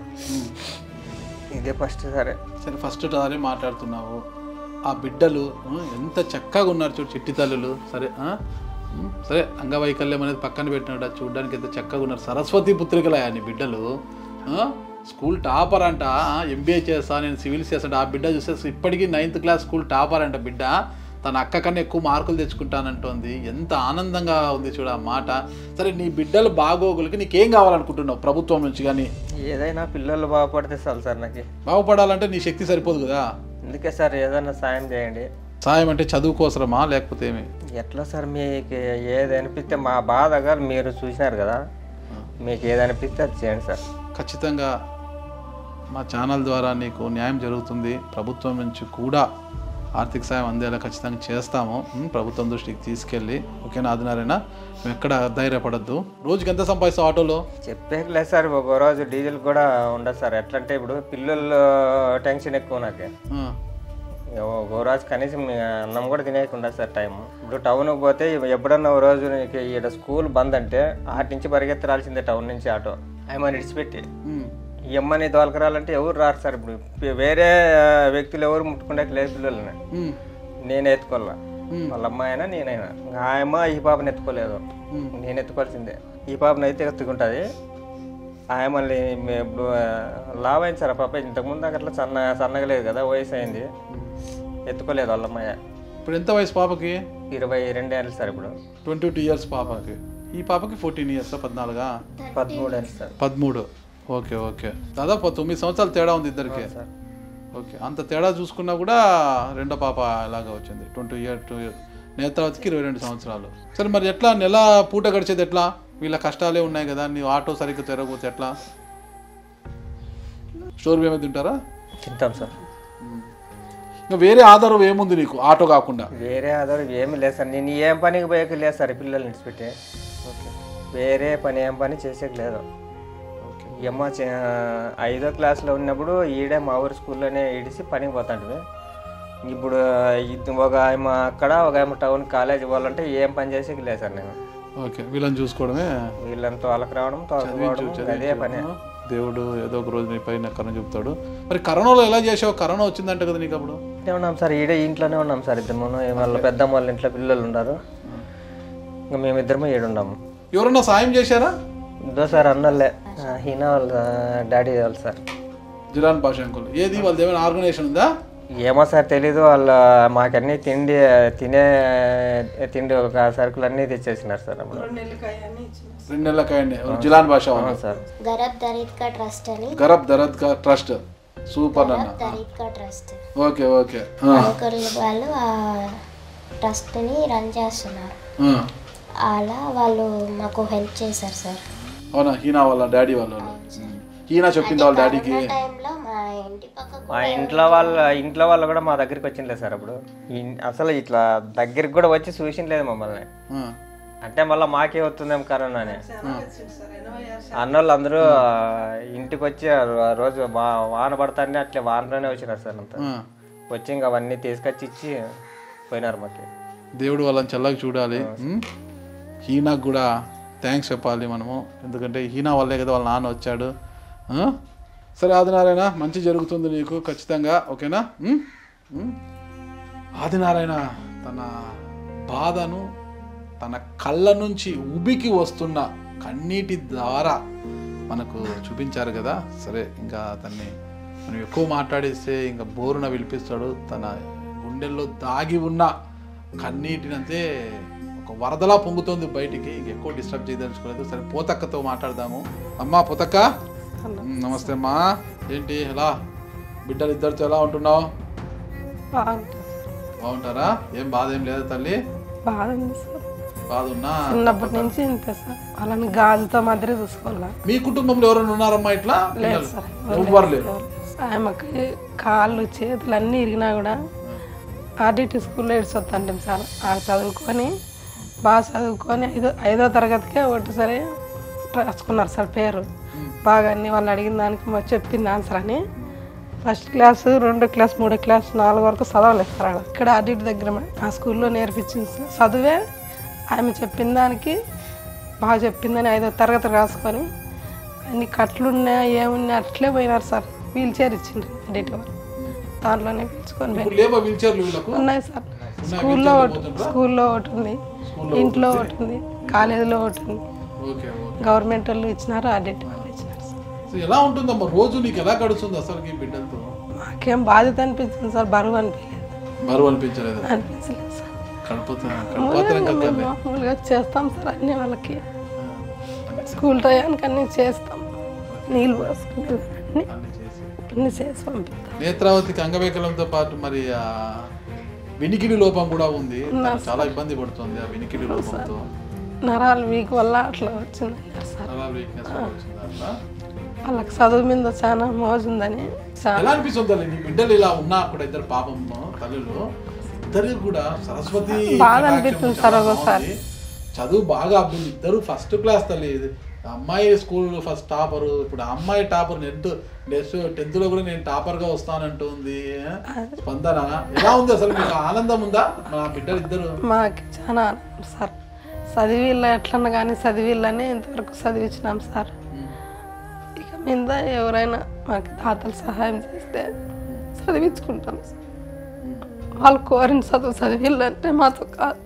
Speaker 5: ఇదే ఫస్ట్ సరే
Speaker 2: సరే ఫస్ట్ సారి మాట్లాడుతున్నావు ఆ బిడ్డలు ఆ, ఎంత చక్కగా ఉన్నారు చూడు చిట్టి తల్లులు సరే ఆ? ఉం, సరే అంగవైకల్యం అనేది పక్కన పెట్టినాడు అది చూడడానికి ఎంత చక్కగా ఉన్నారు సరస్వతి పుత్రికలయా నీ బిడ్డలు ఆ? స్కూల్ టాపర్ అంట ఎంబీఏ చేస్తా నేను సివిల్స్ చేస్తాను ఆ బిడ్డ చూస్తే ఇప్పటికీ నైన్త్ క్లాస్ స్కూల్ టాపర్ అంట బిడ్డ తన అక్క కన్నా ఎక్కువ మార్కులు తెచ్చుకుంటానంటోంది ఎంత ఆనందంగా ఉంది చూడ ఆ మాట సరే నీ బిడ్డలు బాగోగులకి నీకేం కావాలనుకుంటున్నావు ప్రభుత్వం నుంచి కానీ
Speaker 5: ఏదైనా పిల్లలు బాగుపడితే చాలు సార్ నాకు
Speaker 2: బాగుపడాలంటే నీ శక్తి సరిపోదు కదా
Speaker 5: అందుకే సార్ ఏదైనా సాయం చేయండి
Speaker 2: సాయం అంటే చదువు కోసరమా లేకపోతే ఏమి
Speaker 5: ఎట్లా సార్ మీకు ఏది అనిపిస్తే మా బాధగా మీరు చూసినారు కదా మీకు ఏది అనిపిస్తే అది చేయండి సార్
Speaker 2: ఖచ్చితంగా మా ఛానల్ ద్వారా నీకు న్యాయం జరుగుతుంది ప్రభుత్వం నుంచి కూడా ఆర్థిక సాయం అందేలా ఖచ్చితంగా చేస్తాము ఉం, ప్రభుత్వం దృష్టికి తీసుకెళ్ళి ఓకేనా ఆదినారైనా నువ్వు ఎక్కడ ధైర్యపడద్దు రోజుకి ఎంత సంపాదిస్తావు ఆటోలో
Speaker 5: చెప్పేకి లేదు సార్ ఒక రోజు డీజిల్ కూడా ఉండదు సార్ ఎట్లా అంటే ఇప్పుడు పిల్లలు టెన్షన్ ఎక్కువ నాకు
Speaker 2: ఆ,
Speaker 5: ఒక రోజు కనీసం అన్నం కూడా తినేయకుండా సార్ టైం ఇప్పుడు టౌన్కి పోతే ఎప్పుడన్నా ఒక రోజు నీకు ఇక్కడ స్కూల్ బంద్ అంటే ఆటి నుంచి పరిగెత్తరాల్సిందే టౌన్ నుంచి ఆటో అమ్మని ఇడిచిపెట్టి
Speaker 2: ఉం,
Speaker 5: ఈ అమ్మని తోలకరాలంటే ఎవరు రారు సార్ ఇప్పుడు పి- వేరే వ్యక్తులు ఎవరు ముట్టుకుంటే లేదు పిల్లల్ని
Speaker 2: ఉం,
Speaker 5: నేను ఎత్తుకోవాలా వాళ్ళ అమ్మాయి అయినా నేనైనా ఆ అమ్మ ఈ పాపని ఎత్తుకోలేదు నేను ఎత్తుకోవాల్సిందే ఈ పాపను అయితే ఎత్తుకుంటుంది ఆ మళ్ళీ ఇప్పుడు లావ్ అయింది సార్ ఆ పాప ఇంతకుముందు అట్లా సన్న సన్నగా లేదు కదా వయసు అయింది ఎత్తుకోలేదు వాళ్ళ అమ్మాయి
Speaker 2: ఇప్పుడు ఎంత వయసు పాపకి
Speaker 5: ఇరవై రెండు ఏళ్ళు సార్ ఇప్పుడు
Speaker 2: ట్వంటీ టూ ఇయర్స్ పాపకి ఈ పాపకి ఫోర్టీన్ ఇయర్స్ పద్నాలుగా
Speaker 5: పదమూడు ఏళ్ళు సార్
Speaker 2: పదమూడు ఓకే ఓకే దాదాపు తొమ్మిది సంవత్సరాలు తేడా ఉంది ఇద్దరికి
Speaker 5: సార్
Speaker 2: ఓకే అంత తేడా చూసుకున్నా కూడా రెండో పాప ఇలాగా వచ్చింది ట్వంటీ ఇయర్ టూ ఇయర్ నేత్రావతికి ఇరవై రెండు సంవత్సరాలు సరే మరి ఎట్లా నెల పూట గడిచేది ఎట్లా వీళ్ళ కష్టాలే ఉన్నాయి కదా నీ ఆటో సరిగ్గా తిరగకపోతే ఎట్లా స్టోర్ ఏమైనా తింటారా
Speaker 5: తింటాం సార్
Speaker 2: ఇంకా వేరే ఆధారం ఏముంది నీకు ఆటో కాకుండా
Speaker 5: వేరే ఆధారం ఏమీ లేదు సార్ నేను ఏం పనికి పోయేకి లేదు సార్ ఈ పిల్లల్ని విడిచిపెట్టి వేరే పని ఏం పని చేసేకి లేదు ఈ అమ్మ చే- ఐదో క్లాస్లో ఉన్నప్పుడు ఈడే మా ఊరి స్కూల్లోనే ఇడిసి పనికి పోతాంటివి ఇప్పుడు ఇది ఒక ఆమె అక్కడ ఒక ఆమె టౌన్ కాలేజ్ పోవాలంటే ఏం పని చేసేకి లేదు సార్ నేను
Speaker 2: ఓకే వీళ్ళని చూసుకోవడమే
Speaker 5: వీళ్ళని తోలకు రావడం తోలుకోవడం అదే పని
Speaker 2: దేవుడు ఏదో ఒక రోజు నీ పైన కరుణ చెప్తాడు మరి కరోనాలో ఎలా చేసావు కరోనా వచ్చిందంట కదా నీకు అప్పుడు
Speaker 5: ఇక్కడే ఉన్నాం సార్ ఈడే ఇంట్లోనే ఉన్నాం సార్ ఇద్దరు వాళ్ళ పెద్దమ్మ వాళ్ళ ఇంట్లో పిల్లలు ఉన్నారు ఇంకా మేమిద్దరము ఏడున్నాము
Speaker 2: ఎవరన్నా సాయం చేశారా
Speaker 5: ఇదో సార్ అన్నలే హీనా వాళ్ళ డాడీ వాళ్ళు సార్
Speaker 2: జిలాన్ పాషా అంకుల్ ఏది వాళ్ళది ఏమైనా ఆర్గనైజేషన్ ఉందా
Speaker 5: ఏమో సార్ తెలీదు వాళ్ళు మాకన్నీ తిండి తినే తిండి ఒక సరుకులు అన్నీ తెచ్చేసినారు సార్ అప్పుడు
Speaker 2: రెండు నెలల కాయండి జిలాన్ భాష వాళ్ళు.
Speaker 5: అవును సార్
Speaker 3: గరబ్ దరీద్కా ట్రస్ట్ అని
Speaker 2: గరబ్ దరద్ కా ట్రస్ట్ సూపర్ అన్న
Speaker 3: గరబ్ దరీద్కా ట్రస్ట్
Speaker 2: ఓకే ఓకే ఆ,
Speaker 3: అంకుల్ వాళ్ళు ఆ ట్రస్ట్ని రన్ చేస్తున్నారు
Speaker 2: ఆ.
Speaker 3: అలా వాళ్ళు మాకు హెల్ప్ చేశారు సార్
Speaker 2: అవునా హీనా వాళ్ళ డాడీ వాళ్ళు హీనా చెప్పింది వాళ్ళ డాడీకి
Speaker 3: టైంలో మా ఇంటి పక్క
Speaker 5: మా ఇంట్లో వాళ్ళ ఇంట్లో వాళ్ళు కూడా మా దగ్గరికి వచ్చిండలేదు సార్ అప్పుడు ఇన్- అసలు ఇట్లా దగ్గరికి కూడా వచ్చి చూసిండలేదు మమ్మల్ని
Speaker 2: ఆ,
Speaker 5: అంటే మళ్ళీ మాకే వస్తుందేమో కరోనా అని అన్నోళ్ళు అందరూ ఆ, ఇంటికి వచ్చి ఆ రో- ఆ రోజు వా వాన పడతానే అట్లే వానలోనే వచ్చినారు సార్ అంతా
Speaker 2: ఆ.
Speaker 5: వచ్చి ఇంకా అవన్నీ తీసుకొచ్చి ఇచ్చి పోయినారు మాకు
Speaker 2: దేవుడు వాళ్ళని చల్లగా చూడాలి ఉమ్. హీనాకు కూడా థ్యాంక్స్ చెప్పాలి మనము ఎందుకంటే హీనా వల్లే కదా వాళ్ళ నాన్న వచ్చాడు ఆ? సరే ఆదినారాయణ మంచి జరుగుతుంది నీకు ఖచ్చితంగా ఓకేనా ఉమ్? ఉమ్. ఆదినారాయణ తన బాధను తన కళ్ళ నుంచి ఉబికి వస్తున్న కన్నీటి ద్వారా మనకు చూపించారు కదా సరే ఇంకా అతన్ని మనం ఎక్కువ మాట్లాడిస్తే ఇంకా బోరున పిలిపిస్తాడు తన గుండెల్లో దాగి ఉన్న కన్నీటినంతే ఒక వరదలా పొంగుతోంది బయటికి ఇంక ఎక్కువ డిస్టర్బ్ చేయదలుచుకోలేదు సరే పోతక్కతో మాట్లాడదాము అమ్మా పోతక్క ఉమ్, నమస్తే అమ్మా ఏంటి ఎలా బిడ్డలు ఇద్దరితో ఎలా ఉంటున్నావు
Speaker 4: బాగుంటుంది
Speaker 2: బాగుంటారా ఏం బాధ ఏం లేదా తల్లి
Speaker 4: బాధ ఉంది సార్
Speaker 2: బాధ ఉన్నా
Speaker 4: చిన్నప్పటి నుంచి ఇంతే సార్ వాళ్ళని గాజుతో మాదిరి చూసుకోవాలా
Speaker 2: మీ కుటుంబంలో ఎవరైనా ఉన్నారమ్మా ఇట్లా
Speaker 4: లేదు
Speaker 2: పిల్లలు?
Speaker 4: సార్
Speaker 2: ఎవ్వరు లేరు
Speaker 4: ఆమెకి కాళ్ళు చేతులు అన్నీ ఇరిగినా కూడా ఆర్డిటి స్కూల్లో ఇడిచొద్దండి సార్ ఆ చదువుకొని బాగా చదువుకొని ఐదో ఐదో తరగతికే ఒకటిసారి రాసుకున్నారు సార్ పేరు బాగా అన్ని వాళ్ళు అడిగిన దానికి మాకు చెప్పింది ఆన్సర్ అని ఫస్ట్ క్లాస్ రెండో క్లాస్ మూడో క్లాస్ నాలుగు వరకు చదవలేదు సార్ ఆడ. ఇక్కడ ఆడిట్ దగ్గర ఆ స్కూల్లో నేర్పించింది సార్ చదువే ఆమె చెప్పిన దానికి బాగా చెప్పిందని ఐదో తరగతి రాసుకొని అన్ని కట్లున్నా ఏమున్నా అట్లే పోయినారు సార్ వీల్ చైర్ ఇచ్చిండ్రు ఆడిట్ వాళ్ళు దాంట్లోనే పిలుచుకొని పోయినారు.
Speaker 2: ఇప్పుడు లేవా వీల్ చైర్లు వీళ్ళకు
Speaker 4: ఉన్నాయి సార్ స్కూల్లో ఒకటి స్కూల్లో ఒకటి ఉంది ఇంట్లో ఒకటి ఉంది కాలేజీలో ఒకటి ఉంది
Speaker 2: ఓకే ఓకే
Speaker 4: గవర్నమెంట్ వాళ్ళు ఇచ్చినారు ఆడిట్ వాళ్ళు ఇచ్చినారు సార్
Speaker 2: సో ఎలా ఉంటుందమ్మా రోజు నీకు ఎలా గడుస్తుంది అసలు ఈ బిడ్డలతో
Speaker 4: మాకేం బాధ్యత అనిపించింది సార్ బరువు అనిపించలేదు
Speaker 2: బరువు అనిపించలేదు
Speaker 4: అనిపించలేదు సార్
Speaker 2: కడుపుతో
Speaker 4: మామూలుగా
Speaker 2: కడుపుతో
Speaker 4: మేము మామూలుగా చేస్తాం సార్ అన్ని వాళ్ళకి స్కూల్ టయానికి అన్ని చేస్తాం నీళ్ళు పోసుకుంటాం అన్ని అన్ని చేసి పంపిస్తాం
Speaker 2: నేత్రావతికి అంగవైకల్యంతో పాటు మరి ఆ వినికిడి లోపం కూడా ఉంది తను చాలా ఇబ్బంది పడుతుంది ఆ వినికిడి లోపంతో
Speaker 4: నరాలు వీక్ వల్ల అట్లా వచ్చింది సార్
Speaker 2: నరాల వీక్నెస్ వచ్చింది అట్లా
Speaker 4: వాళ్ళకి చదువు మీద చాలా మోజుందని చాలా
Speaker 2: ఎలా అనిపిస్తుంది తల్లి నీ బిడ్డలు ఇలా ఉన్నా కూడా ఇద్దరు పాపం తల్లులు ఇద్దరు కూడా సరస్వతి
Speaker 4: బాధ
Speaker 2: కటాక్షం
Speaker 4: అనిపిస్తుంది
Speaker 2: చాలా
Speaker 4: సార్ ఒకసారి.
Speaker 2: బాగుంది. చదువు బాగా అబ్బింది ఇద్దరు ఫస్ట్ క్లాస్ తల్లి ఇది అమ్మాయి స్కూల్ ఫస్ట్ టాపర్ ఇప్పుడు ఆ అమ్మాయి టాపర్ నెక్స్ట్ నెక్స్ట్ టెన్త్ లో కూడా నేను టాపర్ గా వస్తానంటుంది స్పందన ఎలా ఉంది అసలు మీకు ఆనందం ఉందా మా బిడ్డలు ఇద్దరు
Speaker 4: మాకు చాలా ఆనందం సార్ చదివిళ్ళ ఎట్లన్నా కానీ చదివిళ్ళని ఇంతవరకు చదివించినాం సార్ ఇక మీద ఎవరైనా మాకు దాతలు సహాయం చేస్తే చదివించుకుంటాం సార్ వాళ్ళు కోరిన చదువు చదివిళ్ళంటే మాతో కాదు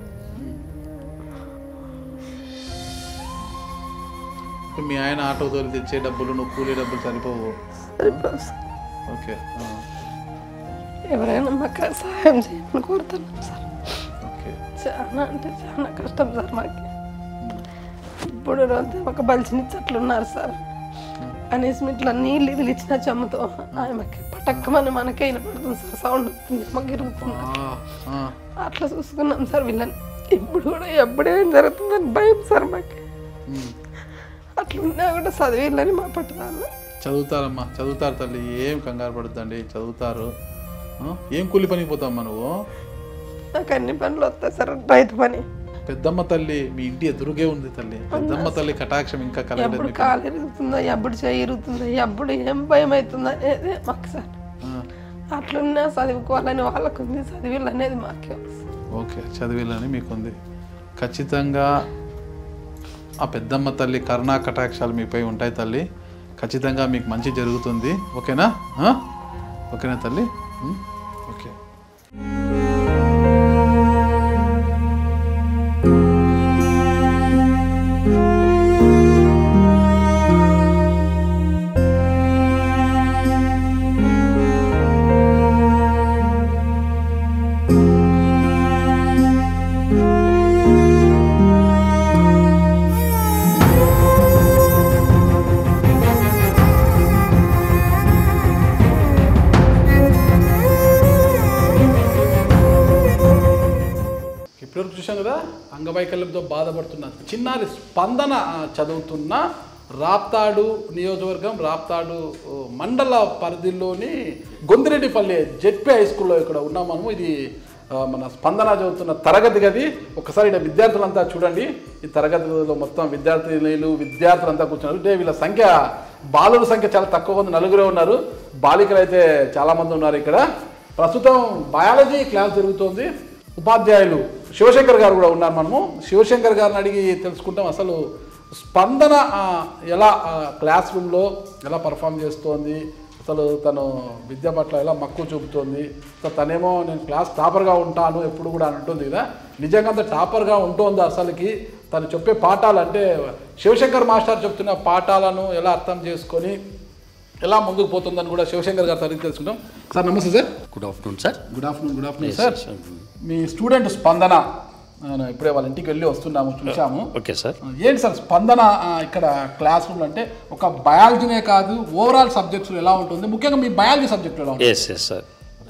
Speaker 2: ఇప్పుడు మీ ఆయన ఆటో తోలి తెచ్చే డబ్బులు నువ్వు కూలీ డబ్బులు సరిపోవు
Speaker 4: సరిపోదు సార్.
Speaker 2: ఓకే ఆ,
Speaker 4: ఎవరైనా మాకు సహాయం చేయమని కోరుతున్నాం సార్
Speaker 2: ఓకే
Speaker 4: చాలా అంటే చాలా కష్టం సార్ మాకు ఇప్పుడు రోజు ఒక బలిచిన చెట్లున్నారు సార్ అనేసి ఇట్లా నీళ్ళు ఇది ఇచ్చిన చెమ్మతో ఆమెకి పటక్కమని మనకే వినపడుతుంది సార్ సౌండ్ వస్తుంది మాకు ఇరుగుతుంది
Speaker 2: ఆ, ఆ.
Speaker 4: అట్లా చూసుకున్నాం సార్ వీళ్ళని ఇప్పుడు కూడా ఎప్పుడేం జరుగుతుందని భయం సార్ మాకు
Speaker 2: ఉమ్.
Speaker 4: అట్లున్నా కూడా చదివిళ్ళని మా పట్టుదల
Speaker 2: చదువుతారమ్మా చదువుతారు తల్లి ఏం కంగారు పడుతుందండి చదువుతారు ఆ? ఏం కూలి పనికి పోతామ్మా నువ్వు
Speaker 4: నాకు అన్ని పనులు వస్తాయి సార్ రైతు పని
Speaker 2: పెద్దమ్మ తల్లి మీ ఇంటి ఎదురుగే ఉంది తల్లి పెద్దమ్మ తల్లి కటాక్షం ఇంకా కలగలేదు
Speaker 4: ఎప్పుడు
Speaker 2: మీకు.
Speaker 4: కాలు ఇరుగుతుందో ఎప్పుడు చేయి ఇరుగుతుందో ఎప్పుడు ఏం భయం అవుతుందో అనేది మాకు సార్
Speaker 2: ఆ,
Speaker 4: అట్లున్నా చదువుకోవాలని వాళ్ళకు ఉంది చదివిళ్ళు అనేది మాకే ఉంది సార్.
Speaker 2: ఓకే చదివేలని మీకుంది ఖచ్చితంగా ఆ పెద్దమ్మ తల్లి కరుణా కటాక్షాలు మీపై ఉంటాయి తల్లి ఖచ్చితంగా మీకు మంచి జరుగుతుంది ఓకేనా ఆ? ఓకేనా తల్లి ఉమ్, ఓకే చూసాం కదా అంగవైకల్యంతో బాధపడుతున్న చిన్నారి స్పందన ఆ, చదువుతున్న రాప్తాడు నియోజకవర్గం రాప్తాడు ఓ, మండల పరిధిలోని గొందిరెడ్డిపల్లి జెడ్పీ హై స్కూల్లో ఇక్కడ ఉన్నాం మనము ఇది ఆ, మన స్పందన చదువుతున్న తరగతి గది ఒకసారి ఇక్కడ విద్యార్థులంతా చూడండి ఈ తరగతిలో మొత్తం విద్యార్థినులు విద్యార్థులంతా కూర్చున్నారు అంటే వీళ్ళ సంఖ్య బాలుల సంఖ్య చాలా తక్కువ ఉంది నలుగురే ఉన్నారు బాలికలు అయితే చాలా మంది ఉన్నారు ఇక్కడ ప్రస్తుతం బయాలజీ క్లాస్ జరుగుతోంది ఉపాధ్యాయులు శివశంకర్ గారు కూడా ఉన్నారు మనము శివశంకర్ గారిని అడిగి తెలుసుకుంటాం అసలు స్పందన ఆ, ఎలా ఆ, క్లాస్ రూమ్లో ఎలా పర్ఫామ్ చేస్తోంది అసలు తను విద్య పట్ల ఎలా మక్కువ చూపుతోంది సో తనేమో నేను క్లాస్ టాపర్గా ఉంటాను ఎప్పుడు కూడా అని ఉంటుంది కదా నిజంగా అంత టాపర్గా ఉంటోంది అసలుకి తను చెప్పే పాఠాలు అంటే శివశంకర్ మాస్టర్ చెప్తున్న పాఠాలను ఎలా అర్థం చేసుకొని ఎలా ముందుకు పోతుందని కూడా శివశంకర్ గారితో అడిగి తెలుసుకుంటాం సార్ నమస్తే sir
Speaker 6: good afternoon sir
Speaker 2: good afternoon good afternoon sir మీ స్టూడెంట్ స్పందన ఆ, ఇప్పుడే వాళ్ళ ఇంటికి వెళ్ళి వస్తున్నాము చూసాము
Speaker 6: ఓకే సార్
Speaker 2: ఏంటి సార్ స్పందన ఆ, ఇక్కడ క్లాస్ రూమ్ అంటే ఒక బయాలజీనే కాదు ఓవరాల్ సబ్జెక్ట్స్ ఎలా ఉంటుంది ముఖ్యంగా మీ బయాలజీ సబ్జెక్ట్ ఎలా ఉంటుంది
Speaker 6: ఎస్ ఎస్ సార్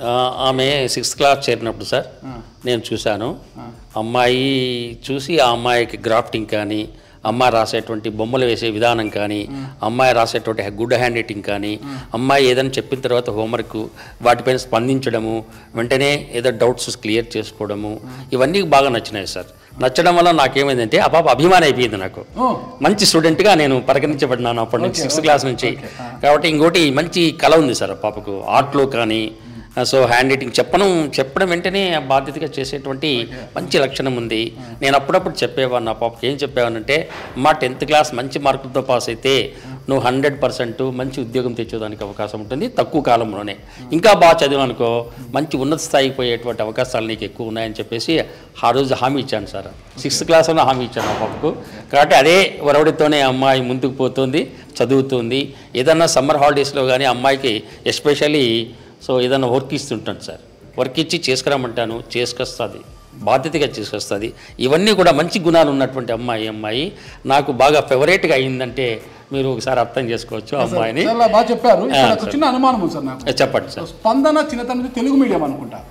Speaker 6: ఆమె సిక్స్త్ క్లాస్ చేరినప్పుడు సార్ నేను చూశాను అమ్మాయి చూసి ఆ అమ్మాయికి గ్రాఫ్టింగ్ కానీ అమ్మాయి రాసేటువంటి బొమ్మలు వేసే విధానం కానీ అమ్మాయి రాసేటువంటి గుడ్ హ్యాండ్ రైటింగ్ కానీ అమ్మాయి ఏదైనా చెప్పిన తర్వాత హోంవర్క్ వాటిపైన స్పందించడము వెంటనే ఏదో డౌట్స్ క్లియర్ చేసుకోవడము ఇవన్నీ బాగా నచ్చినాయి సార్ నచ్చడం వల్ల నాకేమైందంటే ఆ పాప అభిమానం అయిపోయింది నాకు
Speaker 2: ఓ,
Speaker 6: మంచి స్టూడెంట్గా నేను పరిగణించబడినాను అప్పటి నుంచి సిక్స్త్ క్లాస్ నుంచి కాబట్టి ఇంకోటి మంచి కళ ఉంది సార్ ఆ పాపకు ఆర్ట్లో కానీ సో హ్యాండ్ రైటింగ్ చెప్పడం చెప్పడం వెంటనే ఆ బాధ్యతగా చేసేటువంటి మంచి లక్షణం ఉంది నేను అప్పుడప్పుడు చెప్పేవాడిని నా పాపకి ఏం చెప్పేవానంటే మా టెన్త్ క్లాస్ మంచి మార్కులతో పాస్ అయితే నువ్వు హండ్రెడ్ పర్సెంట్ మంచి ఉద్యోగం తెచ్చేదానికి అవకాశం ఉంటుంది తక్కువ కాలంలోనే ఇంకా బాగా చదివానుకో మంచి ఉన్నత స్థాయికి పోయేటువంటి అవకాశాలు నీకు ఎక్కువ ఉన్నాయని చెప్పేసి ఆ రోజు హామీ ఇచ్చాను సార్ సిక్స్త్ క్లాస్లో హామీ ఇచ్చాను ఆ పాపకు కాబట్టి అదే వరవడితోనే అమ్మాయి ముందుకు పోతుంది చదువుతుంది ఏదన్నా సమ్మర్ హాలిడేస్లో కానీ అమ్మాయికి ఎస్పెషల్లీ సో ఏదైనా వర్క్ ఇస్తుంటాను సార్ వర్క్ ఇచ్చి చేసుకురామంటాను చేసుకొస్తుంది బాధ్యతగా చేసుకొస్తుంది ఇవన్నీ కూడా మంచి గుణాలు ఉన్నటువంటి అమ్మాయి అమ్మాయి నాకు బాగా ఫేవరెట్గా అయిందంటే మీరు ఒకసారి అర్థం చేసుకోవచ్చు ఆ అమ్మాయిని
Speaker 2: చాలా బాగా చెప్పారు ఇక్కడ
Speaker 6: ఆ,
Speaker 2: ఒక
Speaker 6: సార్.
Speaker 2: చిన్న అనుమానం ఉంది సార్ నాకు
Speaker 6: చెప్పండి సార్
Speaker 2: స్పందన చిన్నతనం నుంచి తెలుగు మీడియం అనుకుంటా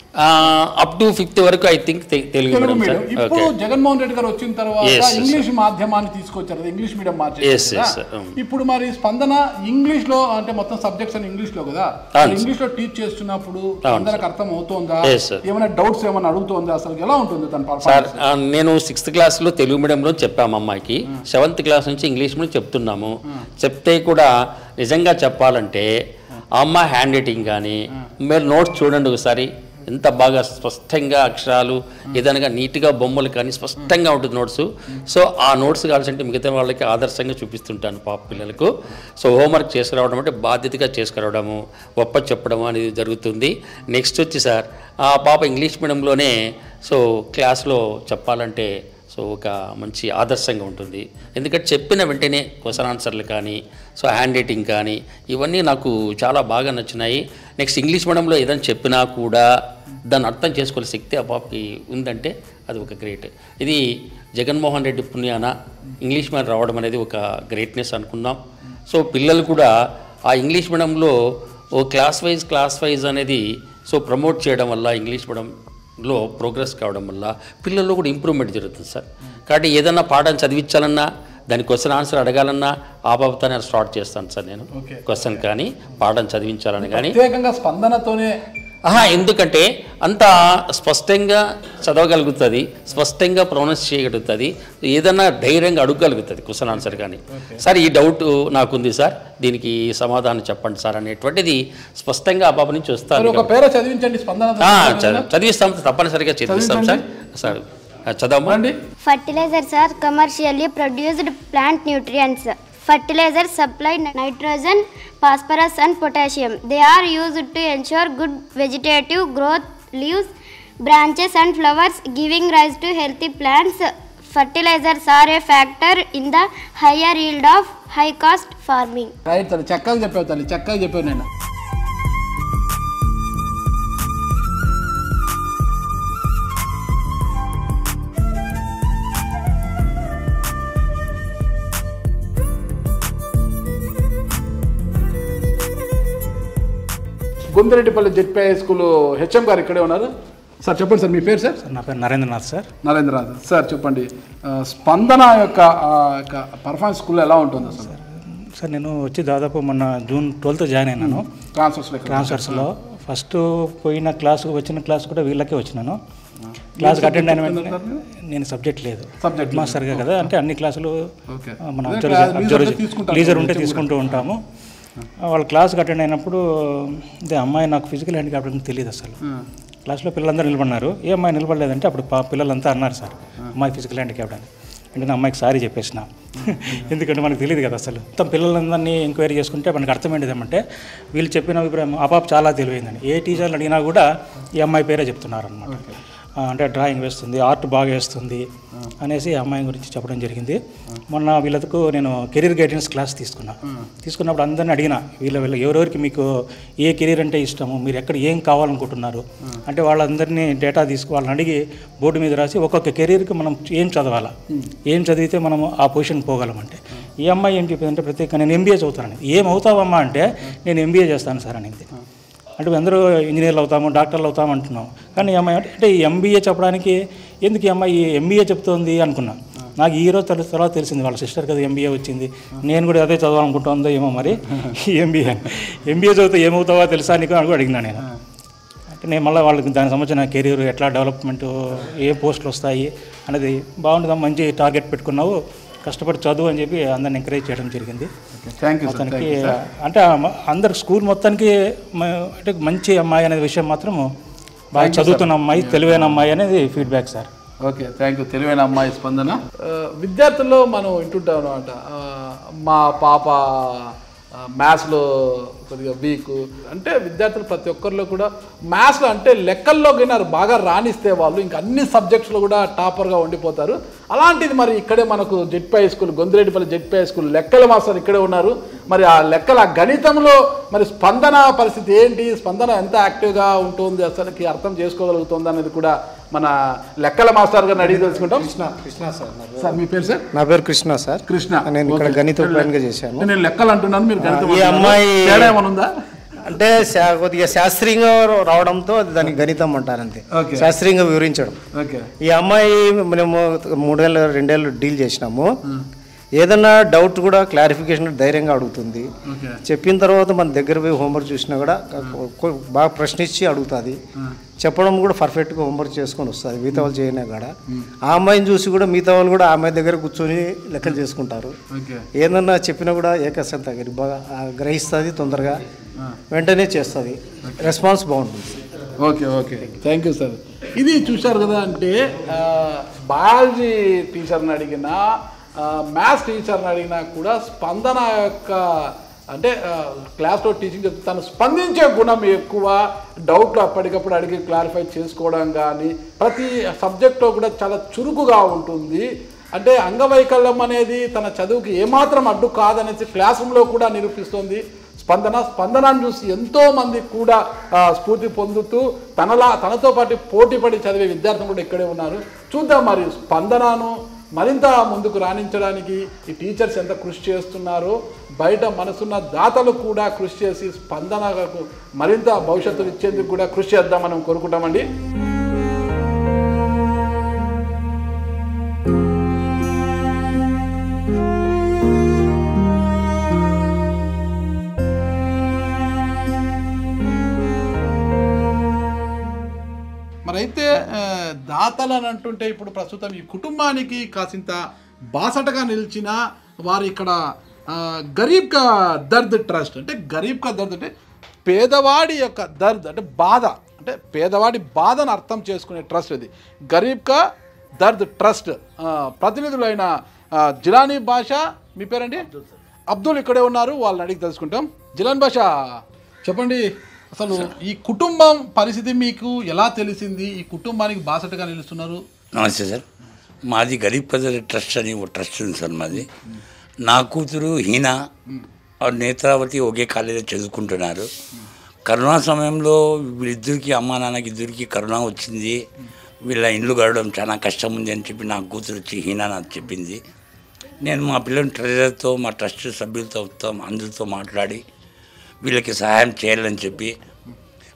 Speaker 6: అప్ టు ఫిఫ్త్ వరకు I think Telugu
Speaker 2: Telugu
Speaker 6: madam
Speaker 2: medium
Speaker 6: sir
Speaker 2: ఇప్పుడు
Speaker 6: ఓకే
Speaker 2: జగన్మోహన్ రెడ్డి గారు వచ్చిన తర్వాత
Speaker 6: Yes, yes,
Speaker 2: ఇంగ్లీష్ మాధ్యమాన్ని తీసుకొచ్చారు కదా, ఇంగ్లీష్ మీడియం
Speaker 6: Yes,
Speaker 2: మార్చేసారు
Speaker 6: yes,
Speaker 2: కదా.
Speaker 6: sir. Um.
Speaker 2: ఇప్పుడు మరి స్పందన ఇంగ్లీష్ లో అంటే మొత్తం సబ్జెక్ట్స్ అని ఇంగ్లీష్ లో కదా
Speaker 6: అవును,
Speaker 2: ఇంగ్లీష్ లో టీచ్ చేస్తున్నప్పుడు
Speaker 6: అవును,
Speaker 2: అందరికి అర్థం అవుతోందా
Speaker 6: Yes, sir.
Speaker 2: ఏమైనా డౌట్స్ ఏమైనా అడుగుతోందా అసలు ఎలా ఉంటుంది తన
Speaker 6: సార్
Speaker 2: పర్ఫార్మెన్స్
Speaker 6: ఆ, నేను సిక్స్త్ క్లాస్లో తెలుగు మీడియంలో చెప్పాము అమ్మాయికి సెవెంత్ క్లాస్ నుంచి ఇంగ్లీష్ మీడియం చెప్తున్నాము చెప్తే కూడా నిజంగా చెప్పాలంటే ఆ అమ్మాయి హ్యాండ్ రైటింగ్ కానీ మీరు నోట్స్ చూడండి ఒకసారి ఎంత బాగా స్పష్టంగా అక్షరాలు ఏదైనా నీట్గా బొమ్మలు కానీ స్పష్టంగా ఉంటుంది నోట్స్ సో ఆ నోట్స్ కావాల్సింటే మిగతా వాళ్ళకి ఆదర్శంగా చూపిస్తుంటాను పాప పిల్లలకు సో హోంవర్క్ చేసుకురావడం అంటే బాధ్యతగా చేసుకురావడము గొప్ప చెప్పడం అనేది జరుగుతుంది నెక్స్ట్ వచ్చి సార్ ఆ పాప ఇంగ్లీష్ మీడియంలోనే సో క్లాస్లో చెప్పాలంటే సో ఒక మంచి ఆదర్శంగా ఉంటుంది ఎందుకంటే చెప్పిన వెంటనే క్వశ్చన్ ఆన్సర్లు కానీ సో హ్యాండ్ రైటింగ్ కానీ ఇవన్నీ నాకు చాలా బాగా నచ్చినాయి నెక్స్ట్ ఇంగ్లీష్ మీడియంలో ఏదైనా చెప్పినా కూడా దాన్ని అర్థం చేసుకునే శక్తి ఆ పాపకి ఉందంటే అది ఒక గ్రేట్ ఇది జగన్మోహన్ రెడ్డి పుణ్యాన ఇంగ్లీష్ మీడియం రావడం అనేది ఒక గ్రేట్నెస్ అనుకుందాం సో పిల్లలు కూడా ఆ ఇంగ్లీష్ మీడియంలో ఓ క్లాస్ వైజ్ క్లాస్ వైజ్ అనేది సో ప్రమోట్ చేయడం వల్ల ఇంగ్లీష్ మీడియంలో ప్రోగ్రెస్ కావడం వల్ల పిల్లల్లో కూడా ఇంప్రూవ్మెంట్ జరుగుతుంది సార్ కాబట్టి ఏదన్నా పాఠం చదివించాలన్నా దాని క్వశ్చన్ ఆన్సర్ అడగాలన్నా ఆ బాబుతోనే స్టార్ట్ చేస్తాను సార్ నేను
Speaker 2: Okay.
Speaker 6: క్వశ్చన్ కానీ పాఠం చదివించాలని కానీ
Speaker 2: ప్రత్యేకంగా స్పందనతోనే
Speaker 6: ఆహా ఎందుకంటే అంత స్పష్టంగా చదవగలుగుతుంది స్పష్టంగా ప్రొనౌన్స్ చేయగలుగుతుంది ఏదన్నా ధైర్యంగా అడగగలుగుతుంది క్వశ్చన్ ఆన్సర్ కానీ సార్ ఈ డౌట్ నాకుంది సార్ దీనికి సమాధానం చెప్పండి సార్ అనేటువంటిది స్పష్టంగా ఆ బాబు నుంచి
Speaker 2: మరి
Speaker 6: వస్తాను
Speaker 2: ఒక పేర చదివించండి స్పందన
Speaker 6: ఆ, చ- చదివిస్తాం తప్పనిసరిగా చదివిస్తాం సార్ సార్ ఆ, చదవమ్మా
Speaker 2: రండి
Speaker 7: Fertilizers are commercially produced plant nutrients. Fertilizers supply nitrogen, phosphorus, and potassium. They are used to ensure good vegetative growth, leaves, branches, and flowers, giving rise to healthy plants. Fertilizers are a factor in the higher yield of high cost farming.
Speaker 2: Right తల్లి చక్కగా చెప్పావు తల్లి చక్కగా చెప్పావు నేను Gondireddipalli ZP high school HM గారు ఇక్కడే ఉన్నారు సార్ చెప్పండి సార్ మీ పేరు సార్
Speaker 8: నా పేరు నరేంద్రనాథ్ సార్
Speaker 2: నరేంద్రనాథ్ సార్ చెప్పండి ఆ, స్పందన యొక్క ఆ, యొక్క పర్ఫార్మెన్స్ స్కూల్లో ఎలా ఉంటుంది అసలు
Speaker 8: సార్ నేను వచ్చి దాదాపు మొన్న జూన్ ట్వెల్త్ జాయిన్ అయినాను
Speaker 2: ట్రాన్స్ఫర్స్
Speaker 8: ట్రాన్స్ఫర్స్లో ఫస్ట్ పోయిన క్లాస్ వచ్చిన క్లాస్ కూడా వీళ్ళకే వచ్చినాను క్లాస్కి అటెండ్ అయిన వెంటనే నేను సబ్జెక్ట్ లేదు
Speaker 2: Subject
Speaker 8: హెడ్ మాస్టర్గా కదా అంటే అన్ని క్లాసులు
Speaker 2: ఓకే.
Speaker 8: ఆ, మనం
Speaker 2: అదే
Speaker 8: అబ్జర్వ్
Speaker 2: క్లాస్ లీజర్
Speaker 8: అబ్జర్వ్
Speaker 2: ఉంటే తీసుకుంటారు.
Speaker 8: లీజర్ ఉంటే తీసుకుంటూ ఉంటాము వాళ్ళ క్లాస్కి అటెండ్ అయినప్పుడు అదే అమ్మాయి నాకు ఫిజికల్ హ్యాండిక్యాప్ అని తెలియదు అసలు క్లాస్లో పిల్లలందరూ నిలబడినారు ఏ అమ్మాయి నిలబడలేదంటే అప్పుడు పా- పిల్లలంతా అన్నారు సార్ అమ్మాయి ఫిజికల్ హ్యాండిక్యాప్ అని అంటే నేను అమ్మాయికి సారీ చెప్పేసిన ఎందుకంటే మనకు తెలియదు కదా అసలు మొత్తం పిల్లలందరినీ ఎంక్వైరీ చేసుకుంటే మనకు అర్థమైంది ఏమంటే వీళ్ళు చెప్పిన అభిప్రాయం ఆ పాప చాలా తెలివైందని ఏ టీచర్లు అడిగినా కూడా ఈ అమ్మాయి పేరే చెప్తున్నారు అనమాట అంటే డ్రాయింగ్ వేస్తుంది ఆర్ట్ బాగా వేస్తుంది అనేసి ఆ అమ్మాయి గురించి చెప్పడం జరిగింది మొన్న వీళ్ళకు నేను కెరీర్ గైడెన్స్ క్లాస్ తీసుకున్నా తీసుకున్నప్పుడు అందరిని అడిగిన వీళ్ళ వీళ్ళ ఎవరెవరికి మీకు ఏ కెరీర్ అంటే ఇష్టము మీరు ఎక్కడ ఏం కావాలనుకుంటున్నారు అంటే వాళ్ళందరినీ డేటా తీసుకు వాళ్ళని అడిగి బోర్డు మీద రాసి ఒక్కొక్క కెరీర్కి మనం ఏం చదవాలా ఏం చదివితే మనం ఆ పొజిషన్ పోగలమంటే ఈ అమ్మాయి ఏం చెప్పిందంటే ప్రత్యేక నేను ఎంబీఏ చదువుతానని ఏం అవుతావమ్మా అంటే నేను ఎంబీఏ చేస్తాను సార్ అనింది అంటే అందరూ ఇంజనీర్లు అవుతాము డాక్టర్లు అవుతాము అంటున్నాం కానీ ఈ అమ్మాయి అంటే అంటే ఈ ఎంబీఏ చెప్పడానికి ఎందుకు ఈ అమ్మాయి ఎంబీఏ చెప్తోంది అనుకున్నా నాకు ఈ రోజు తెలు తర్వాత తెలిసింది వాళ్ళ సిస్టర్ కదా ఎంబీఏ వచ్చింది నేను కూడా అదే చదవాలనుకుంటుందో ఏమో మరి ఎంబీఏ ఎంబీఏ చదివితే ఏమవుతావో తెలుసా నీకు అని కూడా అడిగినా నేను అంటే నేను మళ్ళీ వాళ్ళకి దానికి సంబంధించిన కెరీర్ ఎట్లా డెవలప్మెంట్ ఏ పోస్టులు వస్తాయి అనేది బాగుంటుందా మంచి టార్గెట్ పెట్టుకున్నావు కష్టపడి చదువు అని చెప్పి అందరిని ఎంకరేజ్ చేయడం జరిగింది
Speaker 2: థ్యాంక్ యూ సార్
Speaker 8: అతనికి అంటే ఆ మ- అందరు స్కూల్ మొత్తానికి మ- అంటే మంచి అమ్మాయి అనే విషయం మాత్రం బాగా చదువుతున్న అమ్మాయి తెలివైన అమ్మాయి అనేది feedback sir
Speaker 2: okay thank you తెలివైన అమ్మాయి స్పందన ఆ, విద్యార్థుల్లో మనం వింటుంటాం అనమాట మా పాప మ్యాథ్స్లో కొద్దిగా వీక్ అంటే విద్యార్థులు ప్రతి ఒక్కరిలో కూడా మ్యాథ్స్లో అంటే లెక్కల్లో గినారు బాగా రాణిస్తే వాళ్ళు ఇంకా అన్ని సబ్జెక్ట్స్లో కూడా టాపర్గా ఉండిపోతారు అలాంటిది మరి ఇక్కడే మనకు ZP high school Gondireddipalli ZP high school లెక్కల మాస్టర్ ఇక్కడే ఉన్నారు మరి ఆ లెక్కల ఆ గణితంలో మరి స్పందన పరిస్థితి ఏంటి స్పందన ఎంత యాక్టివ్గా ఉంటుంది అసలుకి అర్థం చేసుకోగలుగుతుంది అనేది కూడా మన లెక్కల మాస్టర్ గారిని అడిగి తెలుసుకుంటాం
Speaker 9: కృష్ణ కృష్ణ సార్ నా పేరు.
Speaker 2: సార్ మీ పేరు సార్
Speaker 9: నా పేరు కృష్ణ సార్
Speaker 2: కృష్ణ
Speaker 9: నేను ఇక్కడ
Speaker 2: ఓకే.
Speaker 9: గణిత ఉపాధ్యాయునిగా చేశాను
Speaker 2: నేను లెక్కలు అంటున్నాను మీరు గణితం
Speaker 9: ఈ
Speaker 2: అంటున్నారు.
Speaker 9: అమ్మాయి-
Speaker 2: తేడా ఏమైనా ఉందా
Speaker 9: అంటే శా- కొద్దిగా శాస్త్రీయంగా రావడంతో దానికి గణితం అంటారు అంతే
Speaker 2: ఓకే.
Speaker 9: శాస్త్రీయంగా వివరించడం
Speaker 2: ఓకే
Speaker 9: ఈ అమ్మాయి మేము మూడేళ్ళు రెండేళ్ళు డీల్ చేసినాము ఏదన్నా డౌట్ కూడా క్లారిఫికేషన్ ధైర్యంగా అడుగుతుంది
Speaker 2: ఓకే
Speaker 9: చెప్పిన తర్వాత మన దగ్గర పోయి హోంవర్క్ చూసినా కూడా కొ- కొ- బాగా ప్రశ్నించి అడుగుతుంది చెప్పడం కూడా పర్ఫెక్ట్గా హోంవర్క్ చేసుకొని వస్తుంది మిగతా వాళ్ళు చేయనా కూడా ఆ అమ్మాయిని చూసి కూడా మిగతా వాళ్ళు కూడా ఆ అమ్మాయి దగ్గర కూర్చొని లెక్కలు చేసుకుంటారు
Speaker 2: ఓకే
Speaker 9: ఏదన్నా చెప్పినా కూడా ఏకసంత బాగా ఆ, గ్రహిస్తుంది తొందరగా వెంటనే చేస్తుంది రెస్పాన్స్ బాగుంటుంది
Speaker 2: okay okay thank you sir ఇది చూశారు కదా అంటే బయాలజీ టీచర్ని అడిగినా మ్యాథ్స్ టీచర్ని అడిగినా కూడా స్పందన యొక్క అంటే ఆ, క్లాస్లో టీచింగ్ చెప్తే తను స్పందించే గుణం ఎక్కువ డౌట్లు అప్పటికప్పుడు అడిగి క్లారిఫై చేసుకోవడం కానీ ప్రతి సబ్జెక్ట్లో కూడా చాలా చురుకుగా ఉంటుంది అంటే అంగవైకల్యం అనేది తన చదువుకి ఏమాత్రం అడ్డు కాదనేసి క్లాస్ రూమ్లో కూడా నిరూపిస్తుంది స్పందన స్పందనను చూసి ఎంతో మంది కూడా ఆ, స్ఫూర్తి పొందుతూ తనలా తనతో పాటు పోటీ పడి చదివే విద్యార్థులు కూడా ఇక్కడే ఉన్నారు చూద్దాం మరి స్పందనను మరింత ముందుకు రాణించడానికి ఈ టీచర్స్ ఎంత కృషి చేస్తున్నారో బయట మనసున్న దాతలు కూడా కృషి చేసి స్పందనకు మరింత భవిష్యత్తును ఇచ్చేందుకు కూడా కృషి చేద్దాం మనం కోరుకుంటామండి మరైతే ఆ, దాతలు అని అంటుంటే ఇప్పుడు ప్రస్తుతం ఈ కుటుంబానికి కాసింత బాసటగా నిలిచిన వారు ఇక్కడ ఆ, గరీబ్ కా దర్ద్ ట్రస్ట్ అంటే గరీబ్ కా దర్ద్ అంటే పేదవాడి యొక్క దర్ద్ అంటే బాధ అంటే పేదవాడి బాధను అర్థం చేసుకునే ట్రస్ట్ ఇది గరీబ్ కా దర్ద్ ట్రస్ట్ ఆ, ప్రతినిధులైన ఆ, జిలానీ భాష మీ పేరండి అబ్దుల్ ఇక్కడే ఉన్నారు వాళ్ళని అడిగి తెలుసుకుంటాం జిలాన్ భాష చెప్పండి అసలు ఈ కుటుంబం పరిస్థితి మీకు ఎలా తెలిసింది ఈ కుటుంబానికి బాసటగా నిలుస్తున్నారు
Speaker 10: నమస్తే సార్ మాది గరీబ్ కదర్ ట్రస్ట్ అని ఒక ట్రస్ట్ ఉంది సార్ మాది నా కూతురు హీనా ఆ నేత్రావతి ఒకే కాలేజీలో చదువుకుంటున్నారు కరోనా సమయంలో వీళ్ళిద్దరికి అమ్మా నాన్నకి ఇద్దరికి కరోనా వచ్చింది వీళ్ళ ఇండ్లు గడవడం చాలా కష్టం ఉంది అని చెప్పి నా కూతురు వచ్చి హీనా నాకు చెప్పింది నేను మా పిల్లల ట్రెజర్తో మా ట్రస్ట్ సభ్యులతో అందరితో మాట్లాడి వీళ్ళకి సహాయం చేయాలని చెప్పి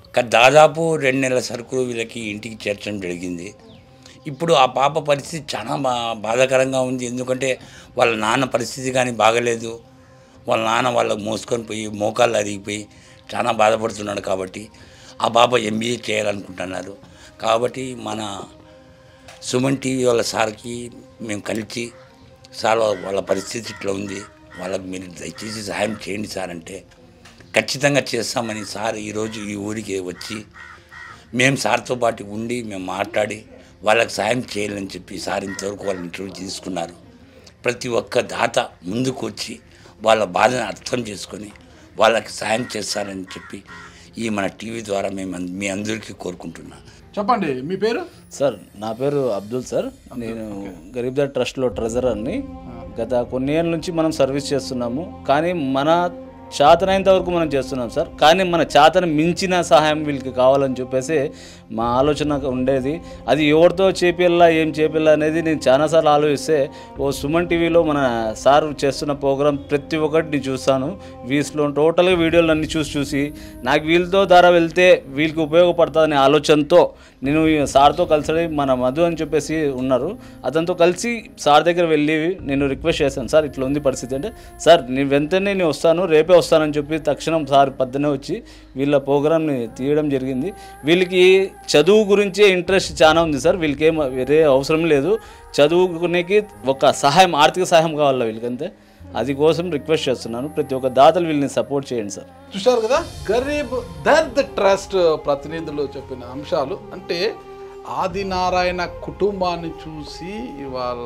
Speaker 10: కా- దాదాపు రెండు నెలల సరుకులు వీళ్ళకి ఇంటికి చేర్చడం జరిగింది ఇప్పుడు ఆ పాప పరిస్థితి చాలా బా బాధాకరంగా ఉంది ఎందుకంటే వాళ్ళ నాన్న పరిస్థితి కానీ బాగలేదు వాళ్ళ నాన్న వాళ్ళకి మోసుకొని పోయి మోకాళ్ళు అరిగిపోయి చాలా బాధపడుతున్నాడు కాబట్టి ఆ పాప ఎంబీఏ చేయాలనుకుంటున్నారు కాబట్టి మన సుమన్ టీవీ వాళ్ళ సార్కి మేము కలిసి సార్ వాళ్ళ- వాళ్ళ పరిస్థితి ఇట్లా ఉంది వాళ్ళకి మీరు దయచేసి సహాయం చేయండి సార్ అంటే ఖచ్చితంగా చేస్తామని సార్ ఈరోజు ఈ ఊరికి వచ్చి మేము సార్తో పాటు ఉండి మేము మాట్లాడి వాళ్ళకి సాయం చేయాలని చెప్పి సార్ ఇంతవరకు వాళ్ళ ఇంటర్వ్యూ తీసుకున్నారు ప్రతి ఒక్క దాత ముందుకు వచ్చి వాళ్ళ బాధను అర్థం చేసుకొని వాళ్ళకి సాయం చేస్తారని చెప్పి ఈ మన టీవీ ద్వారా మేము అన్- మీ అందరికీ కోరుకుంటున్నాం
Speaker 2: చెప్పండి మీ పేరు
Speaker 11: సార్ నా పేరు అబ్దుల్ సార్ నేను గరీబ్ దర్ ట్రస్ట్లో ట్రెజరర్ని గత కొన్ని ఏళ్ళ నుంచి మనం సర్వీస్ చేస్తున్నాము కానీ మన చేతనైనంత వరకు మనం చేస్తున్నాం సార్ కానీ మన చేతను మించిన సహాయం వీళ్ళకి కావాలని చెప్పేసి మా ఆలోచన ఉండేది అది ఎవరితో చేపిల్లా ఏం చేపిల్లా అనేది నేను చాలాసార్లు ఆలోచిస్తే ఓ సుమన్ టీవీలో మన సార్ చేస్తున్న ప్రోగ్రామ్ ప్రతి ఒక్కటి నేను చూస్తాను వీస్లో టోటల్గా వీడియోలు అన్ని చూసి చూసి నాకు వీళ్ళతో ద్వారా వెళ్తే వీళ్ళకి ఉపయోగపడుతుందనే ఆలోచనతో నేను ఈ సార్తో కలిసి మన మధు అని చెప్పేసి ఉన్నారు అతనితో కలిసి సార్ దగ్గర వెళ్ళి నేను రిక్వెస్ట్ చేశాను సార్ ఇట్లా ఉంది పరిస్థితి అంటే సార్ నేను వెంటనే నేను వస్తాను రేపే వస్తానని చెప్పి తక్షణం సార్ పద్దనే వచ్చి వీళ్ళ ప్రోగ్రామ్ని తీయడం జరిగింది వీళ్ళకి చదువు గురించే ఇంట్రెస్ట్ చాలా ఉంది సార్ వీళ్ళకి ఏం వేరే అవసరం లేదు చదువుకునేకి ఒక సహాయం ఆర్థిక సహాయం కావాలి వీళ్ళకి అంతే అది కోసం రిక్వెస్ట్ చేస్తున్నాను ప్రతి ఒక్క దాతలు వీళ్ళని సపోర్ట్ చేయండి సార్
Speaker 2: చూశారు కదా గరీబ్ దర్ద్ ట్రస్ట్ ప్రతినిధులు చెప్పిన అంశాలు అంటే ఆదినారాయణ కుటుంబాన్ని చూసి ఇవాళ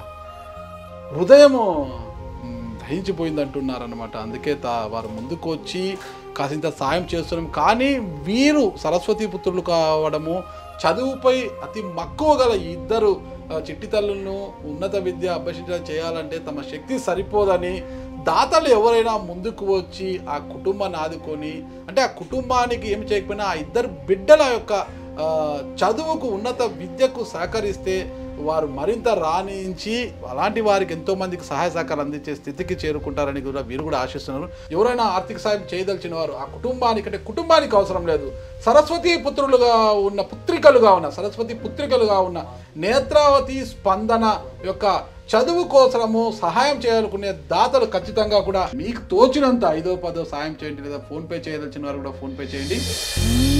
Speaker 2: హృదయము మ్, దహించిపోయింది అంటున్నారనమాట అందుకే తా వారు ముందుకు వచ్చి కాసింత సాయం చేస్తున్నాం కానీ వీరు సరస్వతి పుత్రులు కావడము చదువుపై అతి మక్కువ గల ఈ ఇద్దరు ఆ, చిట్టి తల్లులను ఉన్నత విద్య అభ్యసించడం చేయాలంటే తమ శక్తి సరిపోదని దాతలు ఎవరైనా ముందుకు వచ్చి ఆ కుటుంబాన్ని ఆదుకొని అంటే ఆ కుటుంబానికి ఏం చేయకపోయినా ఆ ఇద్దరు బిడ్డల యొక్క ఆ, చదువుకు ఉన్నత విద్యకు సహకరిస్తే వారు మరింత రాణించి అలాంటి వారికి ఎంతో మందికి సహాయ సహకారం అందించే స్థితికి చేరుకుంటారని కూడా వీరు కూడా ఆశిస్తున్నారు ఎవరైనా ఆర్థిక సాయం చేయదలిచిన వారు ఆ కుటుంబానికి అంటే కుటుంబానికి అవసరం లేదు సరస్వతి పుత్రులుగా ఉన్న పుత్రికలుగా ఉన్న సరస్వతి పుత్రికలుగా ఉన్న నేత్రావతి స్పందన యొక్క చదువు కోసము సహాయం చేయాలనుకునే దాతలు ఖచ్చితంగా కూడా మీకు తోచినంత ఐదో పదో సహాయం చేయండి లేదా ఫోన్ పే చేయదలిచిన వారు కూడా ఫోన్ పే చేయండి